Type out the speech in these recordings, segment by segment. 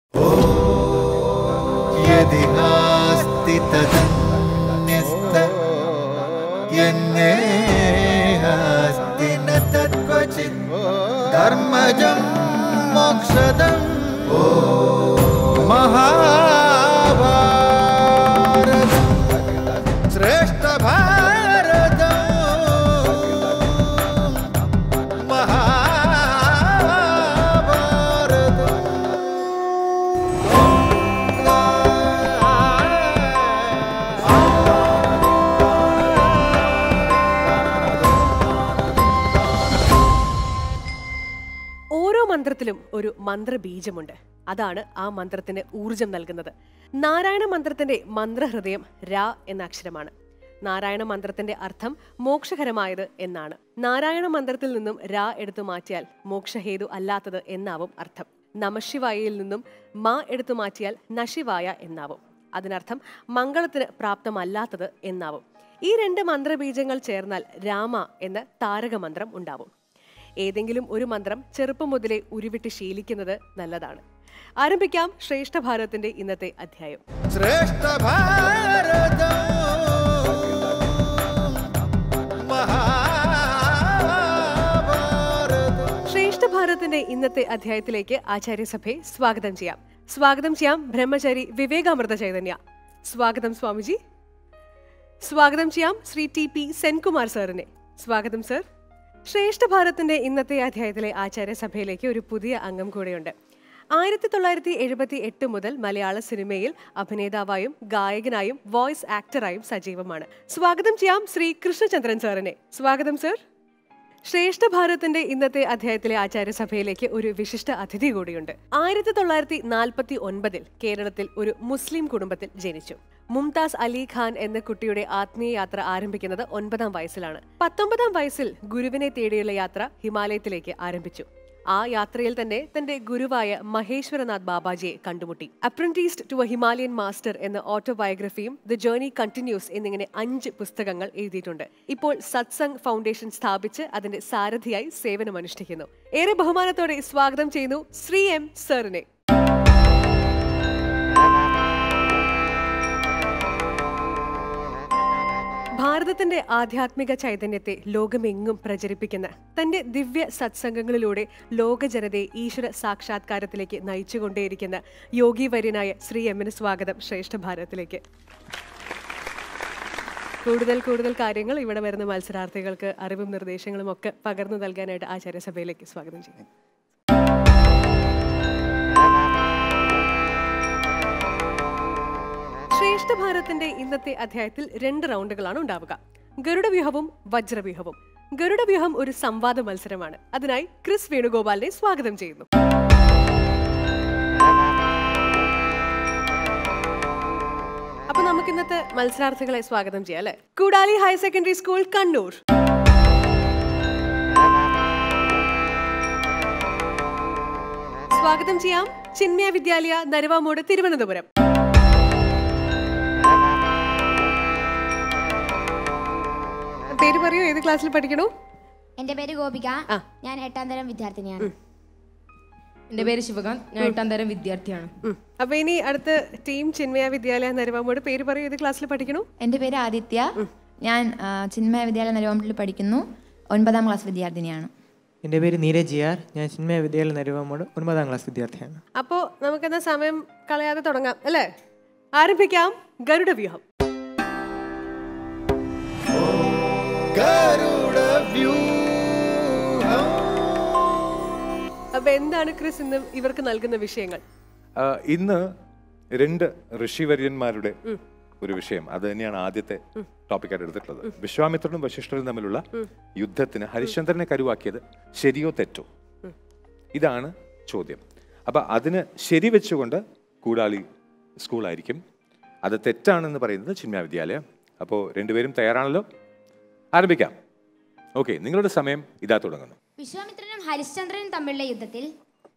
यदि नास्ति तदन्यस्त यन्नेहास्ति न तत्क्वचित् धर्मजं मोक्षदं महाभारतम् श्रेष्ठभारतम् ഓരോ മന്ത്രത്തിലും ഒരു മന്ത്രബീജമുണ്ട് അതാണ് ആ മന്ത്രത്തിന് ഊർജം നൽകുന്നത് നാരായണ മന്ത്രത്തിന്റെ മന്ത്രഹൃദയം രാ എന്ന അക്ഷരമാണ് നാരായണ മന്ത്രത്തിന്റെ അർത്ഥം മോക്ഷകരമായത് എന്നാണ് നാരായണ മന്ത്രത്തിൽ നിന്നും രാ എടുത്തു മാറ്റിയാൽ മോക്ഷഹേതു അല്ലാത്തത് എന്നാവും അർത്ഥം നമശിവായയിൽ നിന്നും മാ എടുത്തു മാറ്റിയാൽ നശിവായ എന്നാവും അതിനർത്ഥം മംഗളത്തിന് പ്രാപ്തമല്ലാത്തത് എന്നാവും ഈ രണ്ട് മന്ത്രബീജങ്ങൾ ചേർന്നാൽ രാമ എന്ന താരകമന്ത്രം ഉണ്ടാവും ഏതെങ്കിലും ഒരു മന്ത്രം ചെറുപ്പം മുതലേ ഉരുവിട്ട് ശീലിക്കുന്നത് നല്ലതാണ് ആരംഭിക്കാം ശ്രേഷ്ഠ ഭാരതത്തിന്റെ ഇന്നത്തെ അധ്യായം ശ്രേഷ്ഠ ഭാരതത്തിന്റെ ഇന്നത്തെ അധ്യായത്തിലേക്ക് ആചാര്യസഭയെ സ്വാഗതം ചെയ്യാം സ്വാഗതം ചെയ്യാം ബ്രഹ്മചാരി വിവേകാമൃത ചൈതന്യ സ്വാഗതം സ്വാമിജി സ്വാഗതം ചെയ്യാം ശ്രീ ടി പി സെൻകുമാർ സാറിനെ സ്വാഗതം സർ ശ്രേഷ്ഠ ഭാരത്തിന്റെ ഇന്നത്തെ അധ്യായത്തിലെ ആചാര്യസഭയിലേക്ക് ഒരു പുതിയ അംഗം കൂടെയുണ്ട് ആയിരത്തി തൊള്ളായിരത്തി എഴുപത്തി എട്ട് മുതൽ മലയാള സിനിമയിൽ അഭിനേതാവായും ഗായകനായും വോയിസ് ആക്ടറായും സജീവമാണ് സ്വാഗതം ചെയ്യാം ശ്രീ കൃഷ്ണചന്ദ്രൻ സാറിനെ സ്വാഗതം സർ ശ്രേഷ്ഠ ഭാരതത്തിന്റെ ഇന്നത്തെ അധ്യായത്തിലെ ആചാര്യസഭയിലേക്ക് ഒരു വിശിഷ്ട അതിഥി കൂടിയുണ്ട് ആയിരത്തി തൊള്ളായിരത്തി നാൽപ്പത്തി ഒൻപതിൽ കേരളത്തിൽ ഒരു മുസ്ലിം കുടുംബത്തിൽ ജനിച്ചു മുംതാസ് അലി ഖാൻ എന്ന കുട്ടിയുടെ ആത്മീയ യാത്ര ആരംഭിക്കുന്നത് ഒൻപതാം വയസ്സിലാണ് പത്തൊമ്പതാം വയസ്സിൽ ഗുരുവിനെ തേടിയുള്ള യാത്ര ഹിമാലയത്തിലേക്ക് ആരംഭിച്ചു ആ യാത്രയിൽ തന്നെ തന്റെ ഗുരുവായ മഹേശ്വരനാഥ് ബാബാജിയെ കണ്ടുമുട്ടി apprenticed to a Himalayan master എന്ന ഓട്ടോബയോഗ്രഫിയും ദ ജേർണി കണ്ടിന്യൂസ് എന്നിങ്ങനെ അഞ്ച് പുസ്തകങ്ങൾ എഴുതിയിട്ടുണ്ട് ഇപ്പോൾ സത്സംഗ് ഫൗണ്ടേഷൻ സ്ഥാപിച്ച് അതിന്റെ സാരഥിയായി സേവനമനുഷ്ഠിക്കുന്നു ഏറെ ബഹുമാനത്തോടെ സ്വാഗതം ചെയ്യുന്നു ശ്രീ എം സാറിനെ ഭാരതത്തിന്റെ ആധ്യാത്മിക ചൈതന്യത്തെ ലോകമെങ്ങും പ്രചരിപ്പിക്കുന്ന തന്റെ ദിവ്യ സത്സംഗങ്ങളിലൂടെ ലോക ജനതയെ ഈശ്വര സാക്ഷാത്കാരത്തിലേക്ക് നയിച്ചുകൊണ്ടേയിരിക്കുന്ന യോഗി വര്യനായ ശ്രീ എമ്മിന് സ്വാഗതം ശ്രേഷ്ഠ ഭാരതത്തിലേക്ക് കൂടുതൽ കൂടുതൽ കാര്യങ്ങൾ ഇവിടെ വരുന്ന മത്സരാർത്ഥികൾക്ക് അറിവും നിർദ്ദേശങ്ങളും ഒക്കെ പകർന്നു നൽകാനായിട്ട് ആചാര്യസഭയിലേക്ക് സ്വാഗതം ചെയ്യും ശ്രേഷ്ഠ ഭാരതത്തിന്റെ ഇന്നത്തെ അധ്യായത്തിൽ രണ്ട് റൗണ്ടുകളാണ് ഉണ്ടാവുക ഗരുഡവ്യൂഹവും വജ്രവ്യൂഹവും ഗരുഡവ്യൂഹം ഒരു സംവാദ മത്സരമാണ് അതിനായി ക്രിസ് വേണുഗോപാലിനെ സ്വാഗതം ചെയ്യുന്നു അപ്പൊ നമുക്ക് ഇന്നത്തെ മത്സരാർത്ഥികളെ സ്വാഗതം ചെയ്യാം അല്ലെ Koodali higher secondary school Kannur സ്വാഗതം ചെയ്യാം ചിന്മയ വിദ്യാലയ നരവാമൂട് തിരുവനന്തപുരം പേര് പറയൂ ഏത് ക്ലാസ്സിൽ പഠിക്കണു എന്റെ പേര് ഗോപിക ആ. ഞാൻ എട്ടാം തരം വിദ്യാർത്ഥിനിയാണ് എൻ്റെ പേര് ശിവകാന്ത് ഞാൻ എട്ടാം തരം വിദ്യാർത്ഥിയാണ് ഉം. അപ്പൊ ഇനി അടുത്ത ടീം ചിന്മയ വിദ്യാലയ നരവാമൂട് പേര് പറയൂ ഏത് ക്ലാസ്സിൽ പഠിക്കണു എൻ്റെ പേര് ആദിത്യ ഞാൻ ആ, ചിന്മയ വിദ്യാലയ നരുവാമ്പലിൽ പഠിക്കുന്നു ഒൻപതാം ക്ലാസ് വിദ്യാർത്ഥിനിയാണ് എൻ്റെ പേര് നീരജ് ജി ആർ ഞാൻ ചിന്മയ വിദ്യാലയ നരുവാമോട് ഒൻപതാം ക്ലാസ് വിദ്യാർത്ഥിയാണ് അപ്പോ നമുക്കെന്നാ സമയം കളയാതെ തുടങ്ങാം അല്ലേ ആരംഭിക്കാം ഗരുഡ വ്യൂഹം അപ്പൊ എന്താണ് ക്രിസ് ഇന്ന് ഇവർക്ക് നൽകുന്ന വിഷയങ്ങൾ ആ, ഇന്ന് രണ്ട് ഋഷിവര്യന്മാരുടെ ഒരു വിഷയം അത് തന്നെയാണ് ആദ്യത്തെ ടോപ്പിക്കായിട്ട് എടുത്തിട്ടുള്ളത് വിശ്വാമിത്രനും വശിഷ്ഠരും തമ്മിലുള്ള യുദ്ധത്തിന് ഹരിശ്ചന്ദ്രനെ കരുവാക്കിയത് ശരിയോ തെറ്റോ ഇതാണ് ചോദ്യം അപ്പൊ അതിന് ശരി വെച്ചുകൊണ്ട് കൂടാളി സ്കൂളായിരിക്കും അത് തെറ്റാണെന്ന് പറയുന്നത് ചിന്മയ വിദ്യാലയം അപ്പോൾ രണ്ടുപേരും തയ്യാറാണല്ലോ ആരംഭിക്കാം ഓക്കെ നിങ്ങളുടെ സമയം ഇതാ തുടങ്ങുന്നു വിശ്വാമിത്രനും ഹരിശ്ചന്ദ്രനും തമ്മിലുള്ള യുദ്ധത്തിൽ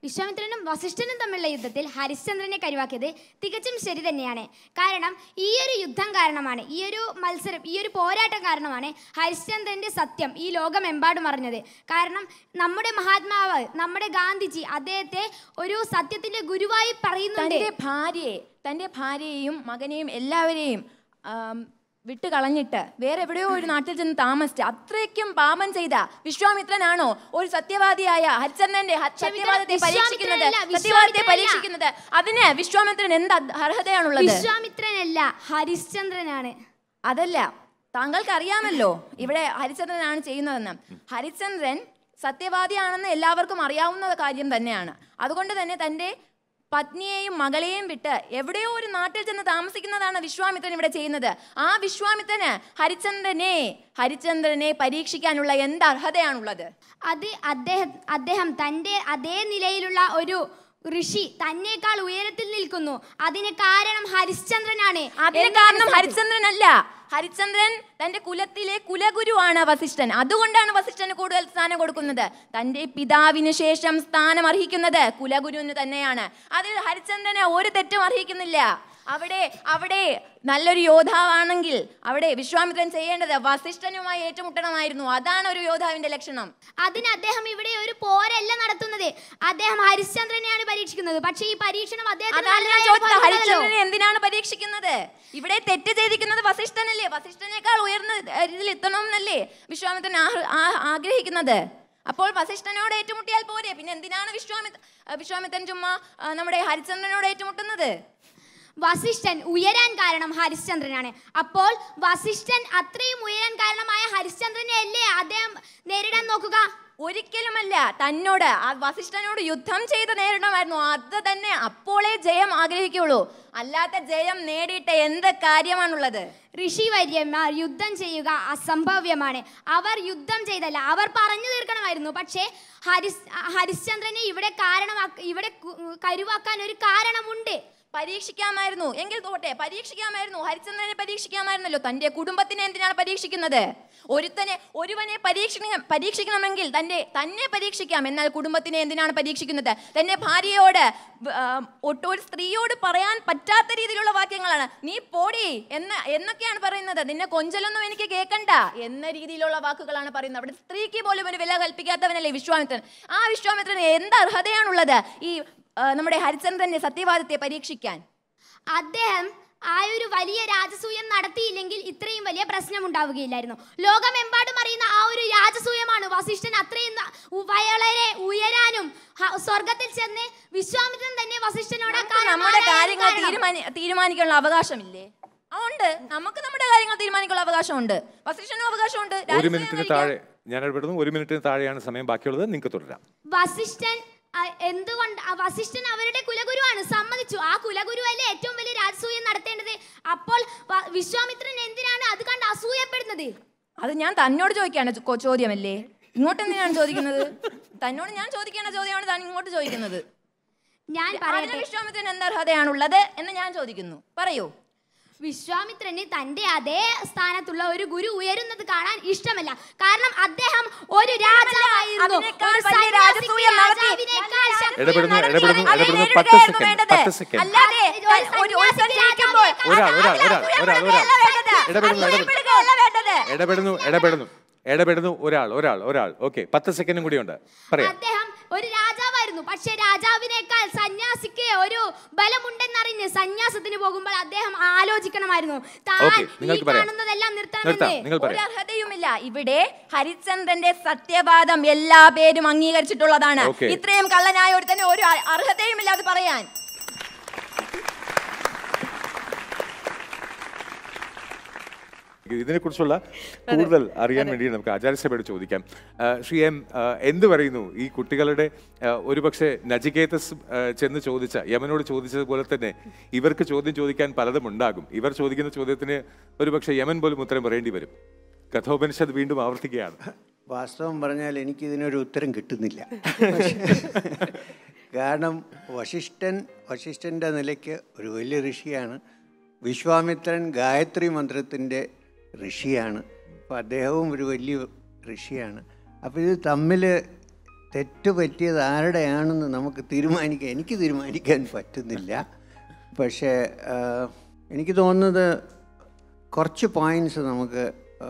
വിശ്വാമിത്രനും വസിഷ്ഠനും തമ്മിലുള്ള യുദ്ധത്തിൽ ഹരിശ്ചന്ദ്രനെ കരുവാക്കിയത് തികച്ചും ശരി തന്നെയാണ് കാരണം ഈ ഒരു യുദ്ധം കാരണമാണ് ഈ ഒരു മത്സരം ഈ ഒരു പോരാട്ടം കാരണമാണ് ഹരിശ്ചന്ദ്രന്റെ സത്യം ഈ ലോകമെമ്പാടും അറിഞ്ഞത് കാരണം നമ്മുടെ മഹാത്മാവ് നമ്മുടെ ഗാന്ധിജി അദ്ദേഹത്തെ ഒരു സത്യത്തിന്റെ ഗുരുവായി പറയുന്നുണ്ട് തൻ്റെ ഭാര്യയെ തൻ്റെ ഭാര്യയെയും മകനെയും എല്ലാവരെയും ആം, വിട്ട് കളഞ്ഞിട്ട് വേറെ എവിടെയോ ഒരു നാട്ടിൽ ചെന്ന് താമസിച്ച് അത്രയ്ക്കും പാപം ചെയ്ത വിശ്വാമിത്രനാണോ ഒരു സത്യവാദിയായ ഹരിചന്ദ്രന്റെ ഹ- സത്യവാദത്തെ പരീക്ഷിക്കുന്നത് വിശ്വാമിത്രനല്ല, സത്യവാദത്തെ വിശ്വാമിത്രനല്ല. പരീക്ഷിക്കുന്നത് അതിന് വിശ്വാമിത്രൻ എന്ത് അദ്- അർഹതയാണുള്ളത് വിശ്വാമിത്രനല്ല ഹരിശ്ചന്ദ്രനാണ് അതല്ല താങ്കൾക്ക് അറിയാമല്ലോ ഇവിടെ ഹരിചന്ദ്രനാണ് ചെയ്യുന്നതെന്ന് ഹരിചന്ദ്രൻ സത്യവാദിയാണെന്ന് എല്ലാവർക്കും അറിയാവുന്ന കാര്യം തന്നെയാണ് അതുകൊണ്ട് തന്നെ തൻ്റെ പത്നിയെയും മകളെയും വിട്ട് എവിടെയോ ഒരു നാട്ടിൽ ചെന്ന് താമസിക്കുന്നതാണ് വിശ്വാമിത്രൻ ഇവിടെ ചെയ്യുന്നത് ആ വിശ്വാമിത്രന് ഹരിചന്ദ്രനെ ഹരിചന്ദ്രനെ പരീക്ഷിക്കാനുള്ള എന്ത് അർഹതയാണുള്ളത് അത് അദ്ദേഹം അദ്ദേഹം തൻ്റെ അതേ നിലയിലുള്ള ഒരു ഋഷി തന്നേക്കാൾ ഉയരത്തിൽ നിൽക്കുന്നു അതിന് കാരണം ഹരിശ്ചന്ദ്രനാണ് അതിന് എന്ന് കാരണം മനസ്സിലാക്കി. ഹരിചന്ദ്രനല്ല ഹരിചന്ദ്രൻ തന്റെ കുലത്തിലെ കുലഗുരുവാണ് വസിഷ്ഠൻ അതുകൊണ്ടാണ് വസിഷ്ഠന് കൂടുതൽ സ്ഥാനം കൊടുക്കുന്നത് തന്റെ പിതാവിന് ശേഷം സ്ഥാനം അർഹിക്കുന്നത് കുലഗുരുവിന് തന്നെയാണ് അതിൽ ഹരിചന്ദ്രന് ഒരു തെറ്റും അർഹിക്കുന്നില്ല അവിടെ അവിടെ നല്ലൊരു യോദ്ധാവാണെങ്കിൽ അവിടെ വിശ്വാമിത്രൻ ചെയ്യേണ്ടത് വസിഷ്ഠനുമായി ഏറ്റുമുട്ടണമായിരുന്നു അതാണ് ഒരു യോദ്ധാവിന്റെ ലക്ഷണം അതിന് അദ്ദേഹം ഇവിടെ ഒരു പോരല്ല നടത്തുന്നത് അദ്ദേഹം ഹരിശ്ചന്ദ്രനെയാണ് പരീക്ഷിക്കുന്നത് പക്ഷേ ഈ പരീക്ഷണം അദ്ദേഹത്തിന് അതാണ് ഞാൻ നല്ലതായി ചോദിച്ചത് ഫലമുണ്ടല്ലോ. ഹരിചന്ദ്രനെ എന്തിനാണ് പരീക്ഷിക്കുന്നത് ഇവിടെ തെറ്റ് ചെയ്തിരിക്കുന്നത് വസിഷ്ഠനല്ലേ വസിഷ്ഠനേക്കാൾ ഉയർന്ന ഏഹ്, ഇതിൽ എത്തണം എന്നല്ലേ വിശ്വാമിത്രൻ ആഹ്- ആ- ആഗ്രഹിക്കുന്നത് അപ്പോൾ വസിഷ്ഠനോട് ഏറ്റുമുട്ടിയാൽ പോരെ പിന്നെ എന്തിനാണ് വിശ്വാമിത്ര ഏഹ്, വിശ്വാമിത്രൻ ചുമ്മാ ആ, നമ്മുടെ ഹരിചന്ദ്രനോട് ഏറ്റുമുട്ടുന്നത് വസിഷ്ഠൻ ഉയരാൻ കാരണം ഹരിശ്ചന്ദ്രനാണ് അപ്പോൾ വസിഷ്ഠൻ അത്രയും ഉയരാൻ കാരണമായ ഹരിശ്ചന്ദ്രനെ അല്ലേ അദ്ദേഹം നേരിടാൻ നോക്കുക ഒരിക്കലുമല്ല തന്നോട് ആ വസിഷ്ഠനോട് യുദ്ധം ചെയ്ത് നേരിടണമായിരുന്നു അത് തന്നെ അപ്പോളേ ജയം ആഗ്രഹിക്കുള്ളൂ അല്ലാത്ത ജയം നേടിയിട്ട് എന്ത് കാര്യമാണുള്ളത് ഋഷിവര്യന്മാർ യുദ്ധം ചെയ്യുക അസംഭവ്യമാണ് അവർ യുദ്ധം ചെയ്തല്ല അവർ പറഞ്ഞു തീർക്കണമായിരുന്നു പക്ഷേ ഹരിസ് ഹരിശ്ചന്ദ്രനെ ഇവിടെ കാരണമാക്ക ഇവിടെ കു- കരുവാക്കാൻ ഒരു കാരണമുണ്ട് പരീക്ഷിക്കാമായിരുന്നു എങ്കിൽ തോട്ടെ പരീക്ഷിക്കാമായിരുന്നു ഹരിചന്ദ്രനെ പരീക്ഷിക്കാമായിരുന്നല്ലോ തന്റെ കുടുംബത്തിനെ എന്തിനാണ് പരീക്ഷിക്കുന്നത് ഒരുത്തനെ ഒരുവനെ പരീക്ഷിക്ക പരീക്ഷിക്കണമെങ്കിൽ തന്റെ തന്നെ പരീക്ഷിക്കാം എന്നാൽ കുടുംബത്തിനെ എന്തിനാണ് പരീക്ഷിക്കുന്നത് തന്റെ ഭാര്യയോട് വ- ആ, ഒട്ട് ഒരു സ്ത്രീയോട് പറയാൻ പറ്റാത്ത രീതിയിലുള്ള വാക്യങ്ങളാണ് നീ പോടി എന്ന് എന്നൊക്കെയാണ് പറയുന്നത് നിന്നെ കൊഞ്ചലൊന്നും എനിക്ക് കേൾക്കണ്ട എന്ന രീതിയിലുള്ള വാക്കുകളാണ് പറയുന്നത് അവിടെ സ്ത്രീക്ക് പോലും ഒരു വില കൽപ്പിക്കാത്തവനല്ലേ വിശ്വാമിത്രൻ ആ വിശ്വാമിത്രന് എന്ത് അർഹതയാണുള്ളത് ഈ ആ, നമ്മുടെ ഹരിചന്ദ്രന്റെ സത്യവാദത്തെ പരീക്ഷിക്കാൻ അദ്ദേഹം ആ ഒരു വലിയ രാജസൂയം നടത്തിയില്ലെങ്കിൽ ഇത്രയും വലിയ പ്രശ്നം ഉണ്ടാവുകയില്ലായിരുന്നു ലോകമെമ്പാടും അറിയുന്ന ആ ഒരു രാജസൂയമാണ് വസിഷ്ഠൻ അത്രയും ന- ഉ- വളരെ ഉയരാനും ഹ- സ്വർഗത്തിൽ ചെന്ന് വിശ്വാമിത്രൻ തന്നെ വസിഷ്ഠനോട് നമുക്ക് കാരണം നമ്മുടെ ആരായാലും കാര്യങ്ങൾ കാരണം. തീരുമാനി തീരുമാനിക്കാനുള്ള അവകാശമില്ലേ ആ ഉണ്ട് നമുക്ക് നമ്മുടെ കാര്യങ്ങൾ തീരുമാനിക്കാനുള്ള അവകാശമുണ്ട് വസിഷ്ഠനും അവകാശമുണ്ട് ഒരു രാജസൂയം മിനിറ്റിന് കഴിക്കാം. താഴെ ഞാൻ ഇടപെടുന്നു ഒരു മിനിറ്റിന് താഴെയാണ് സമയം ബാക്കിയുള്ളത് നിങ്ങൾക്ക് തുടരാം വസിഷ്ഠൻ അ, എന്തുകൊണ്ട് ആ വസിഷ്ഠൻ അവരുടെ കുലഗുരുവാണ് സമ്മതിച്ചു ആ കുലഗുരു അല്ലേ ഏറ്റവും വലിയ രാജസൂയം നടത്തേണ്ടത് അപ്പോൾ വ- വിശ്വാമിത്രൻ എന്തിനാണ് അത് കണ്ട് അസൂയപ്പെടുന്നത് അത് ഞാൻ തന്നോട് ചോദിക്കാണ് ചോ- ചോദ്യമല്ലേ ഇങ്ങോട്ട് എന്തിനാണ് ചോദിക്കുന്നത് തന്നോട് ഞാൻ ചോദിക്കേണ്ട ചോദ്യമാണ് താൻ ഇങ്ങോട്ട് ചോദിക്കുന്നത് ഞാൻ അതിന് പറയട്ടെ വിശ്വാമിത്രൻ എന്ത് അർഹതയാണുള്ളത് എന്ന് ഞാൻ ചോദിക്കുന്നു പറയൂ വിശ്വാമിത്രന് തന്റെ അതേ സ്ഥാനത്തുള്ള ഒരു ഗുരു ഉയരുന്നത് കാണാൻ ഇഷ്ടമല്ല കാരണം അദ്ദേഹം ഒരു രാജാവായിരുന്നു അതിനേക്കാൾ ഒരു വലിയ സന്യാസിക്ക് രാജസൂയം നടത്തി. രാജാവിനേക്കാൾ ശക്തി ഇടപെടുന്നു, നടത്തി. ഇടപെടുന്നു, അതിനെ ഇടപെടുന്നു. നേരിടുകയായിരുന്നു പത്ത് സെക്കൻഡ്, വേണ്ടത്. പത്ത് സെക്കൻഡ്. അല്ലാതെ ഒരു ഒരു ഒരുത്തൻ സന്യാസിക്ക് ജയിക്കുമ്പോൾ രാജാവിനേക്കാൾ ഒരാൾ ഒരാൾ ഒരാൾ ഒരാൾ ഒരാൾ വേണ്ടത്. ഇടപെടുന്നു അത് ഇടപെടുന്നു നേരിടുകയല്ല വേണ്ടത്. ഇടപെടുന്നു ഇടപെടുന്നു ഇടപെടുന്നു ഒരാൾ ഒരാൾ ഒരാൾ ഓക്കെ പത്ത് സെക്കൻഡും കൂടിയുണ്ട് പറയാം അദ്ദേഹം ഒരു രാജാവായിരുന്നു പക്ഷെ രാജാവിനേക്കാൾ സന്യാസിക്ക് ഒരു ബലമുണ്ടെന്നറിഞ്ഞ് സന്യാസത്തിന് പോകുമ്പോൾ അദ്ദേഹം ആലോചിക്കണമായിരുന്നു താൻ Okay, ഈ നിങ്ങൾക്ക് പറയാം. കാണുന്നതെല്ലാം നിർത്താം നിർത്തണമെന്ന് നിങ്ങൾ ഒരു പറയാം അർഹതയുമില്ല ഇവിടെ ഹരിചന്ദ്രന്റെ സത്യവാദം എല്ലാ പേരും അംഗീകരിച്ചിട്ടുള്ളതാണ് Okay. ഇത്രയും കള്ളനായ ഒരുത്തന് ഒരു അ- അർഹതയുമില്ല അത് പറയാൻ ഇതിനെക്കുറിച്ചുള്ള കൂടുതൽ അറിയാൻ വേണ്ടി നമുക്ക് ആചാര്യസഭയോട് ചോദിക്കാം ആ, ശ്രീ എം ആ, എന്ത് പറയുന്നു ഈ കുട്ടികളുടെ ആ, ഒരുപക്ഷെ നജികേതസ് ആ, ചെന്ന് ചോദിച്ച യമനോട് ചോദിച്ചതുപോലെ തന്നെ ഇവർക്ക് ചോദ്യം ചോദിക്കാൻ പലതും ഉണ്ടാകും ഇവർ ചോദിക്കുന്ന ചോദ്യത്തിന് ഒരുപക്ഷെ യമൻ പോലും ഉത്തരം പറയേണ്ടി വരും കഥോപനിഷത്ത് വീണ്ടും ആവർത്തിക്കുകയാണ് വാസ്തവം പറഞ്ഞാൽ എനിക്ക് ഇതിനൊരു ഉത്തരം കിട്ടുന്നില്ല കാരണം വശിഷ്ഠൻ വശിഷ്ഠൻ്റെ നിലയ്ക്ക് ഒരു വലിയ ഋഷിയാണ് വിശ്വാമിത്രൻ ഗായത്രി മന്ത്രത്തിൻ്റെ ഋഷിയാണ് അപ്പോൾ അദ്ദേഹവും ഒരു വലിയ ഋഷിയാണ് അപ്പോൾ ഇത് തമ്മിൽ തെറ്റ് പറ്റിയത് ആരുടെയാണെന്ന് നമുക്ക് തീരുമാനിക്കാൻ എനിക്ക് തീരുമാനിക്കാൻ പറ്റുന്നില്ല പക്ഷേ ആ, എനിക്ക് തോന്നുന്നത് കുറച്ച് പോയിൻറ്റ്സ് നമുക്ക് ആ,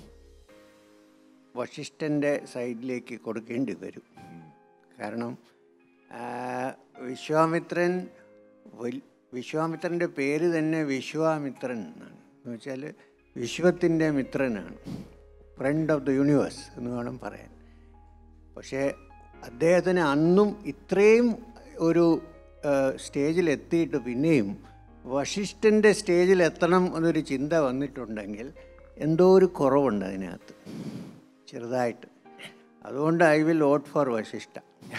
വശിഷ്ഠൻ്റെ സൈഡിലേക്ക് കൊടുക്കേണ്ടി വരും കാരണം ആ, വിശ്വാമിത്രൻ വൽ- വിശ്വാമിത്രൻ്റെ പേര് തന്നെ വിശ്വാമിത്രൻ എന്നാണ് എന്ന് വെച്ചാൽ വിശ്വത്തിൻ്റെ മിത്രനാണ് ഫ്രണ്ട് ഓഫ് ദ യൂണിവേഴ്സ് എന്ന് വേണം പറയാൻ പക്ഷേ അദ്ദേഹത്തിന് അന്നും ഇത്രയും ഒരു സ്റ്റേജിൽ എത്തിയിട്ട് പിന്നെയും വശിഷ്ഠൻ്റെ സ്റ്റേജിൽ എത്തണം എന്നൊരു ചിന്ത വന്നിട്ടുണ്ടെങ്കിൽ എന്തോ ഒരു കുറവുണ്ട് അതിനകത്ത് ചെറുതായിട്ട് അതുകൊണ്ട് I will vote for Vasishtha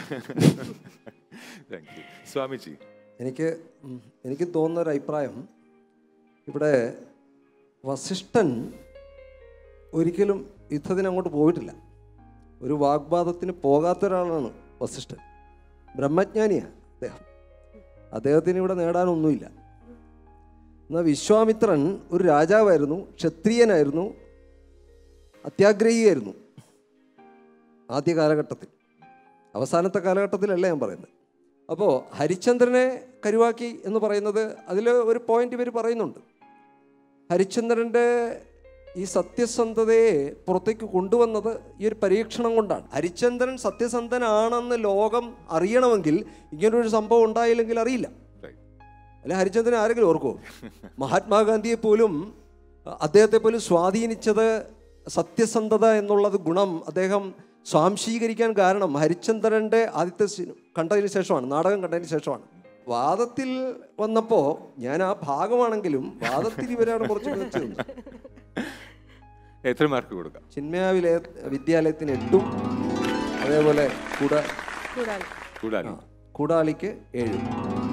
thank you Swamiji എനിക്ക് ഉം, എനിക്ക് തോന്നുന്ന ഒരു അഭിപ്രായം ഇവിടെ വസിഷ്ഠൻ ഒരിക്കലും യുദ്ധത്തിന് അങ്ങോട്ട് പോയിട്ടില്ല ഒരു വാഗ്വാദത്തിന് പോകാത്ത ഒരാളാണ് വസിഷ്ഠൻ ബ്രഹ്മജ്ഞാനിയാണ് അദ്ദേഹം അദ്ദേഹത്തിന് ഇവിടെ നേടാനൊന്നുമില്ല എന്നാൽ വിശ്വാമിത്രൻ ഒരു രാജാവായിരുന്നു ക്ഷത്രിയനായിരുന്നു അത്യാഗ്രഹിയായിരുന്നു ആദ്യ കാലഘട്ടത്തിൽ അവസാനത്തെ കാലഘട്ടത്തിലല്ല ഞാൻ പറയുന്നത് അപ്പോൾ ഹരിചന്ദ്രനെ കരുവാക്കി എന്ന് പറയുന്നത് അതിൽ ഒരു പോയിന്റ് ഇവർ പറയുന്നുണ്ട് ഹരിചന്ദ്രൻ്റെ ഈ സത്യസന്ധതയെ പുറത്തേക്ക് കൊണ്ടുവന്നത് ഈ ഒരു പരീക്ഷണം കൊണ്ടാണ് ഹരിചന്ദ്രൻ സത്യസന്ധനാണെന്ന് ലോകം അറിയണമെങ്കിൽ ഇങ്ങനൊരു സംഭവം ഉണ്ടായില്ലെങ്കിൽ അറിയില്ല അല്ലെ ഹരിചന്ദ്രൻ ആരെങ്കിലും ഓർക്കുമോ മഹാത്മാഗാന്ധിയെ പോലും അഹ് അദ്ദേഹത്തെ പോലും സ്വാധീനിച്ചത് സത്യസന്ധത എന്നുള്ളത് ഗുണം അദ്ദേഹം സ്വാംശീകരിക്കാൻ കാരണം ഹരിചന്ദ്രൻ്റെ ആദ്യത്തെ സിനിമ കണ്ടതിന് ശേഷമാണ് നാടകം കണ്ടതിന് ശേഷമാണ് വാദത്തിൽ വന്നപ്പോൾ ഞാൻ ആ ഭാഗമാണെങ്കിലും വാദത്തിൽ ഇവരാണ് കുറച്ച് മികച്ചു നിന്നത്. എത്ര മാർക്ക് കൊടുക്കാം ചിന്മയ വിലയ വിദ്യാലയത്തിന് എട്ടും അതേപോലെ കൂട കൂടാതെ കൂടാലി കൂടാളിക്ക് ഏഴും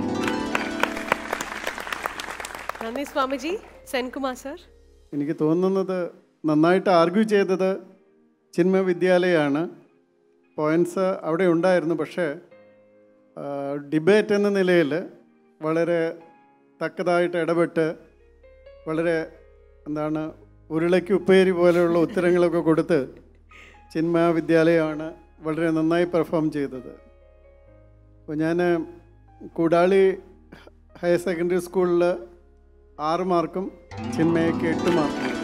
നന്ദി സ്വാമിജി സെൻകുമാർ സർ എനിക്ക് തോന്നുന്നത് നന്നായിട്ട് ആർഗ്യൂ ചെയ്തത് ചിന്മയ വിദ്യാലയമാണ് പോയിൻറ്റ്സ് അവിടെ ഉണ്ടായിരുന്നു പക്ഷേ ഡിബേറ്റ് എന്ന നിലയിൽ വളരെ തക്കതായിട്ട് ഇടപെട്ട് വളരെ എന്താണ് ഉരുളയ്ക്ക് ഉപ്പേരി പോലെയുള്ള ഉത്തരങ്ങളൊക്കെ കൊടുത്ത് ചിന്മയ വിദ്യാലയമാണ് വളരെ നന്നായി പെർഫോം ചെയ്തത് അപ്പോൾ ഞാൻ കൂടാളി ഹയർ സെക്കൻഡറി സ്കൂളിൽ ആറ് മാർക്കും ചിന്മയക്ക് എട്ട് മാർക്കും കൊടുത്തു.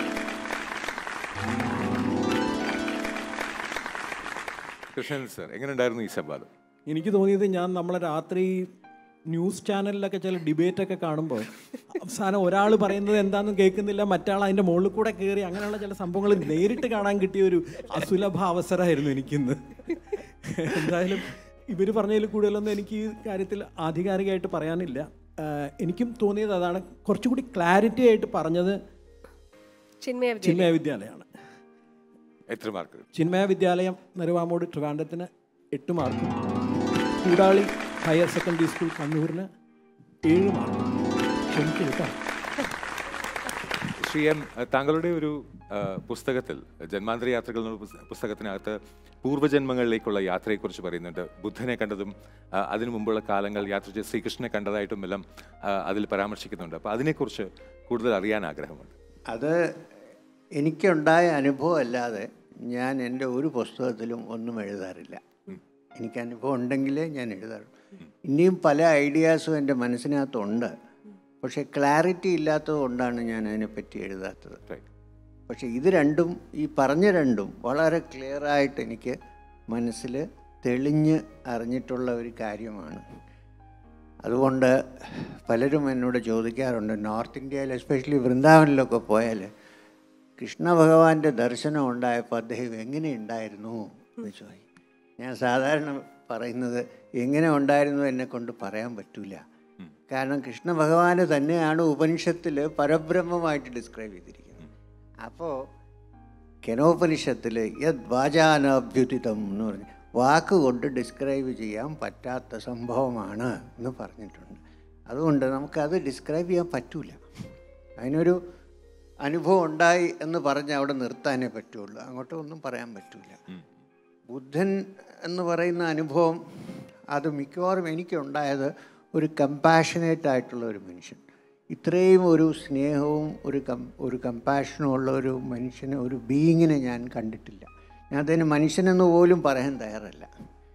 കൃഷ്ണൻ സർ എങ്ങനെ ഉണ്ടായിരുന്നു ഈ സംവാദം എനിക്ക് തോന്നിയത് ഞാൻ നമ്മളെ രാത്രി ന്യൂസ് ചാനലിലൊക്കെ ചില ഡിബേറ്റൊക്കെ കാണുമ്പോൾ അവസാനം ഒരാൾ പറയുന്നത് എന്താണെന്ന് കേൾക്കുന്നില്ല മറ്റാൾ അതിൻ്റെ മുകളിൽ കൂടെ കയറി അങ്ങനെയുള്ള ചില സംഭവങ്ങൾ നേരിട്ട് കാണാൻ കിട്ടിയ ഒരു അസുലഭ അവസരമായിരുന്നു എനിക്കിന്ന് എന്തായാലും ഇവർ പറഞ്ഞതിൽ കൂടുതലൊന്നും എനിക്ക് ഈ കാര്യത്തിൽ ആധികാരികമായിട്ട് പറയാനില്ല ആഹ് എനിക്കും തോന്നിയത് അതാണ് കുറച്ചുകൂടി ക്ലാരിറ്റി ആയിട്ട് പറഞ്ഞത് ചിന്മയ വിദ്യാലയം ചിന്മയ വിദ്യാലയമാണ് എത്ര മാർക്ക് ചിന്മയ വിദ്യാലയം നെരുവാമോട് ട്രിവാൻഡത്തിന് എട്ട് മാർക്കും കൂടാളി ഹയർ സെക്കൻഡറി സ്കൂൾ കണ്ണൂരിന് ഏഴ് മാർക്കും ക്ഷമിക്കും കേട്ടോ ശ്രീ എം താങ്കളുടെ ഒരു ആ, പുസ്തകത്തിൽ ജന്മാന്തര യാത്രകൾ എന്ന പുസ്ത- പുസ്തകത്തിനകത്ത് പൂർവ്വജന്മങ്ങളിലേക്കുള്ള യാത്രയെക്കുറിച്ച് പറയുന്നുണ്ട് ബുദ്ധനെ കണ്ടതും ആ, അതിനു മുമ്പുള്ള കാലങ്ങൾ യാത്ര ചെയ്ത് ശ്രീകൃഷ്ണനെ കണ്ടതായിട്ടും എല്ലാം ആ, അതിൽ പരാമർശിക്കുന്നുണ്ട് അപ്പോൾ അതിനെക്കുറിച്ച് കൂടുതൽ അറിയാൻ ആഗ്രഹമുണ്ട് അത് എനിക്കുണ്ടായ അനുഭവം അല്ലാതെ ഞാൻ എൻ്റെ ഒരു പുസ്തകത്തിലും ഒന്നും എഴുതാറില്ല എനിക്ക് അനുഭവം ഉണ്ടെങ്കിലേ ഞാൻ എഴുതാറുള്ളൂ ഇനിയും പല ഐഡിയാസും എൻ്റെ മനസ്സിനകത്തുണ്ട് പക്ഷേ ക്ലാരിറ്റി ഇല്ലാത്തത് കൊണ്ടാണ് ഞാൻ അതിനെപ്പറ്റി എഴുതാത്തത് പക്ഷേ ഇത് രണ്ടും ഈ പറഞ്ഞ രണ്ടും വളരെ ക്ലിയറായിട്ട് എനിക്ക് മനസ്സിൽ തെളിഞ്ഞ് അറിഞ്ഞിട്ടുള്ള ഒരു കാര്യമാണ് അതുകൊണ്ട് പലരും എന്നോട് ചോദിക്കാറുണ്ട് നോർത്ത് ഇന്ത്യയിൽ എസ്പെഷ്യലി വൃന്ദാവനിലൊക്കെ പോയാൽ കൃഷ്ണ ഭഗവാന്റെ ദർശനം ഉണ്ടായപ്പോൾ അദ്ദേഹം എങ്ങനെ ഉണ്ടായിരുന്നു എന്ന് ചോദിക്കും ഞാൻ സാധാരണ പറയുന്നത് എങ്ങനെ ഉണ്ടായിരുന്നു എന്നെ കൊണ്ട് പറയാൻ പറ്റൂല കാരണം കൃഷ്ണ ഭഗവാന് തന്നെയാണ് ഉപനിഷത്തിൽ പരബ്രഹ്മമായിട്ട് ഡിസ്ക്രൈബ് ചെയ്തിരിക്കുന്നത് അപ്പോൾ കെനോപനിഷത്തിൽ യത് വാചാനഭ്യുതിതം എന്ന് പറഞ്ഞ് വാക്കുകൊണ്ട് ഡിസ്ക്രൈബ് ചെയ്യാൻ പറ്റാത്ത സംഭവമാണ് എന്ന് പറഞ്ഞിട്ടുണ്ട് അതുകൊണ്ട് നമുക്കത് ഡിസ്ക്രൈബ് ചെയ്യാൻ പറ്റൂല അതിനൊരു അനുഭവം ഉണ്ടായി എന്ന് പറഞ്ഞ് അവിടെ നിർത്താനേ പറ്റുള്ളൂ അങ്ങോട്ടും ഒന്നും പറയാൻ പറ്റൂല ബുദ്ധൻ എന്ന് പറയുന്ന അനുഭവം അത് മിക്കവാറും എനിക്കുണ്ടായത് ഒരു കമ്പാഷനേറ്റ് ആയിട്ടുള്ള ഒരു മനുഷ്യൻ ഇത്രയും ഒരു സ്നേഹവും ഒരു കം ഒരു കമ്പാഷനും ഉള്ള ഒരു മനുഷ്യനെ ഒരു ബീയിങ്ങിനെ ഞാൻ കണ്ടിട്ടില്ല ഞാൻ അതിന് മനുഷ്യനെന്ന് പോലും പറയാൻ തയ്യാറല്ല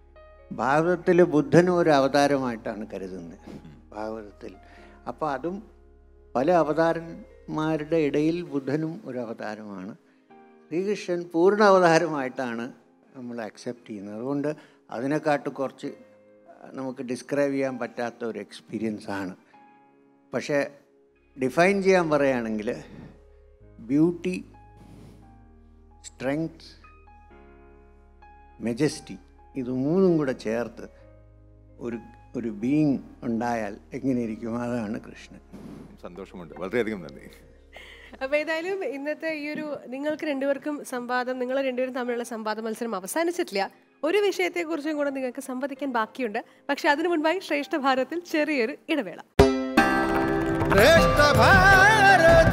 ഭാഗവതത്തിൽ ബുദ്ധനും ഒരു അവതാരമായിട്ടാണ് കരുതുന്നത് ഭാഗവതത്തിൽ അപ്പോൾ അതും പല അവതാരന്മാരുടെ ഇടയിൽ ബുദ്ധനും ഒരു അവതാരമാണ് ശ്രീകൃഷ്ണൻ പൂർണ്ണ അവതാരമായിട്ടാണ് നമ്മൾ അക്സെപ്റ്റ് ചെയ്യുന്നത് അതുകൊണ്ട് അതിനെക്കാട്ട് കുറച്ച് നമുക്ക് ഡിസ്ക്രൈബ് ചെയ്യാൻ പറ്റാത്ത ഒരു എക്സ്പീരിയൻസ് ആണ് പക്ഷേ ഡിഫൈൻ ചെയ്യാൻ പറയുകയാണെങ്കിൽ ബ്യൂട്ടി സ്ട്രെങ്ത് മെജസ്റ്റി ഇത് മൂന്നും കൂടെ ചേർത്ത് ഒരു ഒരു ബീയിങ് ഉണ്ടായാൽ എങ്ങനെയിരിക്കും അതാണ് കൃഷ്ണൻ സന്തോഷമുണ്ട് വളരെയധികം നന്ദി അപ്പൊ ഏതായാലും ഇന്നത്തെ ഈ ഒരു നിങ്ങൾക്ക് രണ്ടുപേർക്കും സംവാദം നിങ്ങൾ രണ്ടുപേരും തമ്മിലുള്ള സംവാദ മത്സരം അവസാനിച്ചിട്ടില്ല ഒരു വിഷയത്തെക്കുറിച്ചും കൂടെ നിങ്ങൾക്ക് സംവദിക്കാൻ ബാക്കിയുണ്ട് പക്ഷെ അതിനു മുൻപായി ശ്രേഷ്ഠ ഭാരതത്തിൽ ചെറിയൊരു ഇടവേള श्रेष्ठ भारत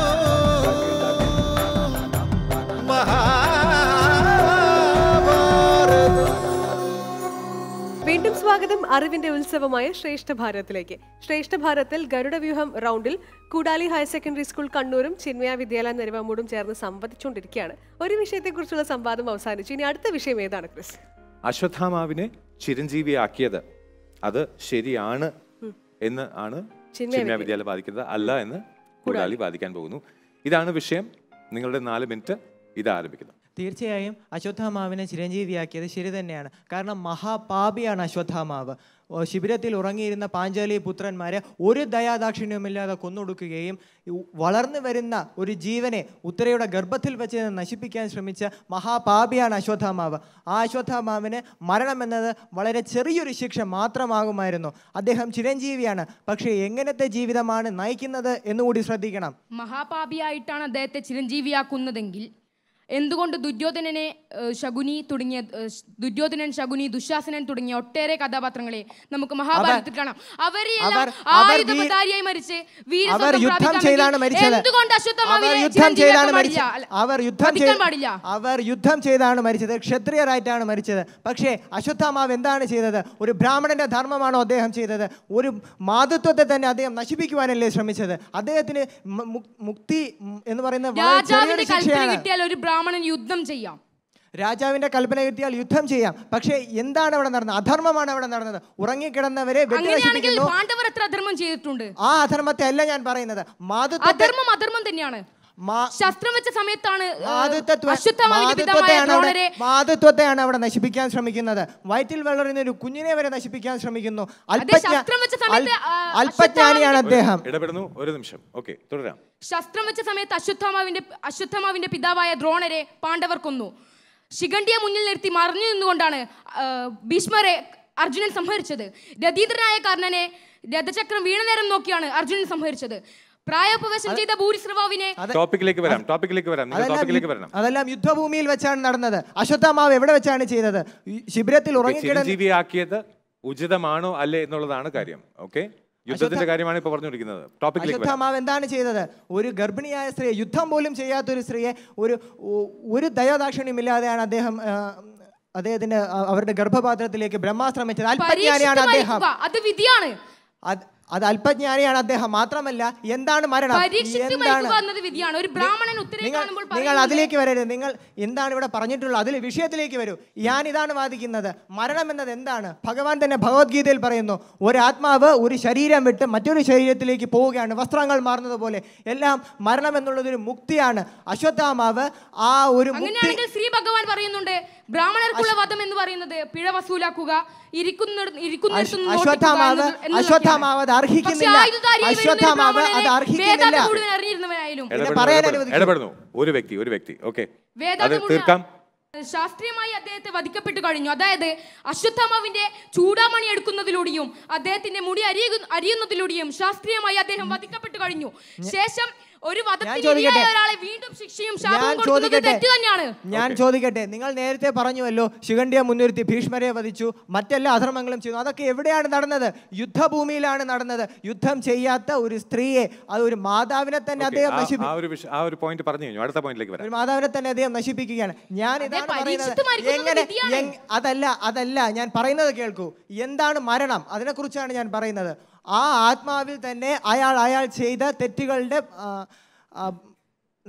വീണ്ടും സ്വാഗതം അറിവിന്റെ ഉത്സവമായ ശ്രേഷ്ഠ ഭാരതത്തിലേക്ക് ശ്രേഷ്ഠ ഭാരതത്തിൽ ഗരുഡവ്യൂഹം റൗണ്ടിൽ കൂടാലി ഹയർ സെക്കൻഡറി സ്കൂൾ കണ്ണൂരും ചിന്മയ വിദ്യാലയ നെരുവാമൂടും ചേർന്ന് സംവദിച്ചുകൊണ്ടിരിക്കുകയാണ് ഒരു വിഷയത്തെക്കുറിച്ചുള്ള സംവാദം അവസാനിച്ചു ഇനി അടുത്ത വിഷയം ഏതാണ് ക്രിസ് അശ്വത്ഥാമാവിനെ ചിരഞ്ജീവിയാക്കിയത് അത് ശരിയാണ് എന്ന് ആണ് ചിന്മയ ചിന്മയ വിദ്യാലയം വാദിക്കുന്നത് അല്ല എന്ന് കൂടാലി വാദിക്കാൻ പോകുന്നു ഇതാണ് വിഷയം നിങ്ങളുടെ നാല് മിനിറ്റ് ഇത് ആരംഭിക്കുന്നു തീർച്ചയായും അശ്വത്ഥാമാവിനെ ചിരഞ്ജീവിയാക്കിയത് ശരി തന്നെയാണ് കാരണം മഹാപാപിയാണ് അശ്വത്ഥാമാവ് ഓ, ശിബിരത്തിൽ ഉറങ്ങിയിരുന്ന പാഞ്ചാലി പുത്രന്മാരെ ഒരു ദയാദാക്ഷിണ്യവുമില്ലാതെ കൊന്നൊടുക്കുകയും ഈ വളർന്നു വരുന്ന ഒരു ജീവനെ ഉത്തരയുടെ ഗർഭത്തിൽ വെച്ച് നശിപ്പിക്കാൻ ശ്രമിച്ച മഹാപാപിയാണ് അശ്വത്ഥാമാവ് ആ അശ്വത്ഥാമാവിന് മരണമെന്നത് വളരെ ചെറിയൊരു ശിക്ഷ മാത്രമാകുമായിരുന്നു അദ്ദേഹം ചിരഞ്ജീവിയാണ് പക്ഷേ എങ്ങനത്തെ ജീവിതമാണ് നയിക്കുന്നത് എന്നുകൂടി ശ്രദ്ധിക്കണം മഹാപാപിയായിട്ടാണ് അദ്ദേഹത്തെ ചിരഞ്ജീവിയാക്കുന്നതെങ്കിൽ എന്തുകൊണ്ട് ദുര്യോധനനെ ഏഹ്, ശകുനി തുടങ്ങിയ ഏഹ്, ദുര്യോധനൻ ശകുനി ദുശാസനൻ തുടങ്ങിയ ഒട്ടേറെ കഥാപാത്രങ്ങളെ നമുക്ക് മഹാഭാരതത്തിൽ കാണാം അവരെല്ലാം അവർ- അവർ വീ- ആയുധധാരിയായി മരിച്ച് അവർ വീരസ്വർഗ്ഗം യുദ്ധം പ്രാപിക്കാമെങ്കിൽ ചെയ്താണ് മരിച്ചത് എന്തുകൊണ്ട് അശ്വത്ഥാമാവിനെ അവർ യുദ്ധം ചിരഞ്ജീവിയാക്കാൻ ചെയ്താണ് പാടില്ല? മരിച്ചത് അല്ല, അവർ യുദ്ധം വധിക്കാൻ ചെയ്ത് പാടില്ല അവർ യുദ്ധം ചെയ്താണ് മരിച്ചത് ക്ഷത്രിയരായിട്ടാണ് മരിച്ചത് പക്ഷേ അശ്വത്ഥാമാവ് എന്താണ് ചെയ്തത് ഒരു ബ്രാഹ്മണന്റെ ധർമ്മമാണോ അദ്ദേഹം ചെയ്തത് ഒരു മാതൃത്വത്തെ തന്നെ അദ്ദേഹം നശിപ്പിക്കുവാനല്ലേ ശ്രമിച്ചത് അദ്ദേഹത്തിന് മു- മു- മുക്തി ഉം, എന്ന് പറയുന്നത് വളരെ രാജാവിന്റെ ചെറിയൊരു കൽപ്പന ശിക്ഷയാണ് കിട്ടിയാൽ ഒരു ബ്രാഹ്മണൻ യുദ്ധം ചെയ്യാം രാജാവിന്റെ കൽപ്പന കിട്ടിയാൽ യുദ്ധം ചെയ്യാം പക്ഷേ എന്താണ് അവിടെ നടന്നത് അധർമ്മമാണ് അവിടെ നടന്നത് ഉറങ്ങിക്കിടന്നവരെ വെട്ടി അങ്ങനെയാണെങ്കിൽ നശിപ്പിക്കുന്നു പാണ്ഡവർ എത്ര അധർമ്മം ചെയ്തിട്ടുണ്ട് ആ അധർമ്മത്തെ അല്ല ഞാൻ പറയുന്നത് മാതൃത്വത്തെ അധർമ്മം അധർമ്മം തന്നെയാണ് ശസ്ത്രം വെച്ച സമയത്തിന്റെ മാതൃത്വ- അശ്വത്ഥാമാവിന്റെ പിതാവായ മാതൃത്വത്തെയാണ് അവിടെ- ദ്രോണരെ മാതൃത്വത്തെയാണ് അവിടെ നശിപ്പിക്കാൻ ശ്രമിക്കുന്നത് വയറ്റിൽ വളരുന്ന ഒരു കുഞ്ഞിനെ വരെ നശിപ്പിക്കാൻ ശ്രമിക്കുന്നു അല്പജ്ഞ- ശസ്ത്രം വെച്ച സമയത്ത്, അൽ- ആ, അല്പജ്ഞാനിയാണ് അദ്ദേഹം ഇടപെടുന്നു ഒരു നിമിഷം ഓക്കെ തുടരാം ശസ്ത്രം വെച്ച സമയത്ത് അശ്വത്ഥാമാവിന്റെ അശ്വത്ഥാമാവിന്റെ പിതാവായ ദ്രോണരെ പാണ്ഡവർ കൊന്നു ശിഖണ്ഡിയെ മുന്നിൽ നിർത്തി മറിഞ്ഞു നിന്നുകൊണ്ടാണ് ആ, ഭീഷ്മരെ അർജുനൻ സംഹരിച്ചത് രതീന്ദ്രനായ കർണനെ രഥചക്രം വീണ നേരം നോക്കിയാണ് അർജുനൻ സംഹരിച്ചത് പ്രായോപവേശം ചെയ്ത ഭൂരിശ്രവാവിനെ ടോപ്പിക്കിലേക്ക് വരാം ടോപ്പിക്കിലേക്ക് വരാം നിങ്ങൾ അതെല്ലാം ടോപ്പിക്കിലേക്ക് യു- വരണം അതെല്ലാം യുദ്ധഭൂമിയിൽ വെച്ചാണ് നടന്നത് അശ്വത്ഥാമാവ് എവിടെ വെച്ചാണ് ചെയ്തത് ഈ ശിബിരത്തിൽ ഉറങ്ങിക്കിടന്ന് ചിരഞ്ജീവിയാക്കിയത് ഉചിതമാണോ അല്ലേ എന്നുള്ളതാണ് കാര്യം ഓക്കെ യുദ്ധത്തിന്റെ കാര്യമാണ് ഇപ്പൊ പറഞ്ഞുകൊണ്ടിരിക്കുന്നത് ടോപ്പിക്കിലേക്ക് വരാം അശ്വത്ഥാമാവ് എന്താണ് ചെയ്തത് ഒരു ഗർഭിണിയായ സ്ത്രീയെ യുദ്ധം പോലും ചെയ്യാത്ത ഒരു സ്ത്രീയെ ഒരു ഒ- ഒരു ദയാദാക്ഷിണ്യമില്ലാതെയാണ് അദ്ദേഹം ആ, അദ്ദേഹത്തിന്റെ ആ, അവരുടെ ഗർഭപാത്രത്തിലേക്ക് ബ്രഹ്മാസ്ത്രം വെച്ചത് അല്പജ്ഞാനിയാണ് പരീക്ഷിച്ച് അദ്ദേഹം മരിക്കുക. അത് വിധിയാണ് അത് അത് അല്പജ്ഞാനിയാണ് അദ്ദേഹം മാത്രമല്ല എന്താണ് മരണം പരീക്ഷിച്ച് എന്താണ് മരിക്കുക എന്നത് വിധിയാണ് ഒരു ബ്രാഹ്മണൻ ഉത്തരേ നിങ്ങൾ കാണുമ്പോൾ നിങ്ങൾ പറയുന്നത് അതിലേക്ക് വരരുത് നിങ്ങൾ എന്താണ് ഇവിടെ പറഞ്ഞിട്ടുള്ളത് അതിൽ വിഷയത്തിലേക്ക് വരൂ ഞാൻ ഇതാണ് വാദിക്കുന്നത് മരണം എന്നത് എന്താണ് ഭഗവാൻ തന്നെ ഭഗവത്ഗീതയിൽ പറയുന്നു ഒരാത്മാവ് ഒരു ശരീരം വിട്ട് മറ്റൊരു ശരീരത്തിലേക്ക് പോവുകയാണ് വസ്ത്രങ്ങൾ മാറുന്നത് പോലെ എല്ലാം മരണം എന്നുള്ളത് ഒരു മുക്തിയാണ് അശ്വത്ഥാമാവ് ആ ഒരു മുക്തി അങ്ങനെയാണെങ്കിൽ ശ്രീ ഭഗവാൻ പറയുന്നുണ്ട് ബ്രാഹ്മണർക്കുള്ള വധം എന്ന് പറയുന്നത് പിഴ വസൂലാക്കുക ഇരിക്കുന്നിട- ഇരിക്കുന്നിടത്ത് നിന്ന് അശ്വത്ഥാമാവ് ഓടിക്കുക എന്നത് എന്നുള്ളതൊക്കെയാണ്. അശ്വത്ഥാമാവ് അത് അർഹിക്കുന്നില്ല പക്ഷേ ആയുധധാരിയായി വരുന്ന ഒരു അശ്വത്ഥാമാവ് അത് ബ്രാഹ്മണനെ അർഹിക്കുന്നില്ല വേദാന്തം മുഴുവൻ അറിഞ്ഞിരുന്നവനായാലും ഇടപെടുന്നു, പറയാൻ ഇടപെടുന്നു, അനുവദിക്കൂ. ഇടപെടുന്നു ഒരു വ്യക്തി ഒരു വ്യക്തി ഓക്കെ അത് വേദാന്തം മുഴുവൻ തീർക്കാം ശാസ്ത്രീയമായി അദ്ദേഹത്തെ വധിക്കപ്പെട്ടു കഴിഞ്ഞു അതായത് അശ്വത്ഥാമാവിന്റെ ചൂടാമണി എടുക്കുന്നതിലൂടെയും അദ്ദേഹത്തിന്റെ മുടി അരിയ അരിയുന്നതിലൂടെയും ശാസ്ത്രീയമായി അദ്ദേഹം വധിക്കപ്പെട്ടു കഴിഞ്ഞു ശേഷം ഒരു വധത്തിന് ചോദിക്കട്ടെ. ഇരയായ ഒരാളെ വീണ്ടും ശിക്ഷയും ശാപവും ഞാൻ കൊടുക്കുന്നത് ചോദിക്കട്ടെ തെറ്റ് തന്നെയാണ് ഞാൻ ചോദിക്കട്ടെ നിങ്ങൾ നേരത്തെ പറഞ്ഞുവല്ലോ ശിഖണ്ഡിയെ മുൻനിർത്തി ഭീഷ്മരെ വധിച്ചു മറ്റെല്ലാ അധർമ്മങ്ങളും ചെയ്തു അതൊക്കെ എവിടെയാണ് നടന്നത് യുദ്ധഭൂമിയിലാണ് നടന്നത് യുദ്ധം ചെയ്യാത്ത ഒരു സ്ത്രീയെ അത് ഒരു മാതാവിനെ തന്നെ Okay, അദ്ദേഹം ആ- നശിപ്പി ആ ഒരു വിഷ- ആ ഒരു പോയിന്റ് പറഞ്ഞു കഴിഞ്ഞു അടുത്ത പോയിന്റിലേക്ക് വരാം ഒരു മാതാവിനെ തന്നെ അദ്ദേഹം നശിപ്പിക്കുകയാണ് ഞാൻ ഇതാണ് പരീക്ഷിച്ച് പറയുന്നത് മരിക്കുന്നത് എങ്ങനെ വിധിയാണ്. എങ്- അതല്ല അതല്ല ഞാൻ പറയുന്നത് കേൾക്കൂ എന്താണ് മരണം അതിനെക്കുറിച്ചാണ് ഞാൻ പറയുന്നത് ആ ആത്മാവിൽ തന്നെ അയാൾ അയാൾ ചെയ്ത തെറ്റുകളുടെ ആ, ആ,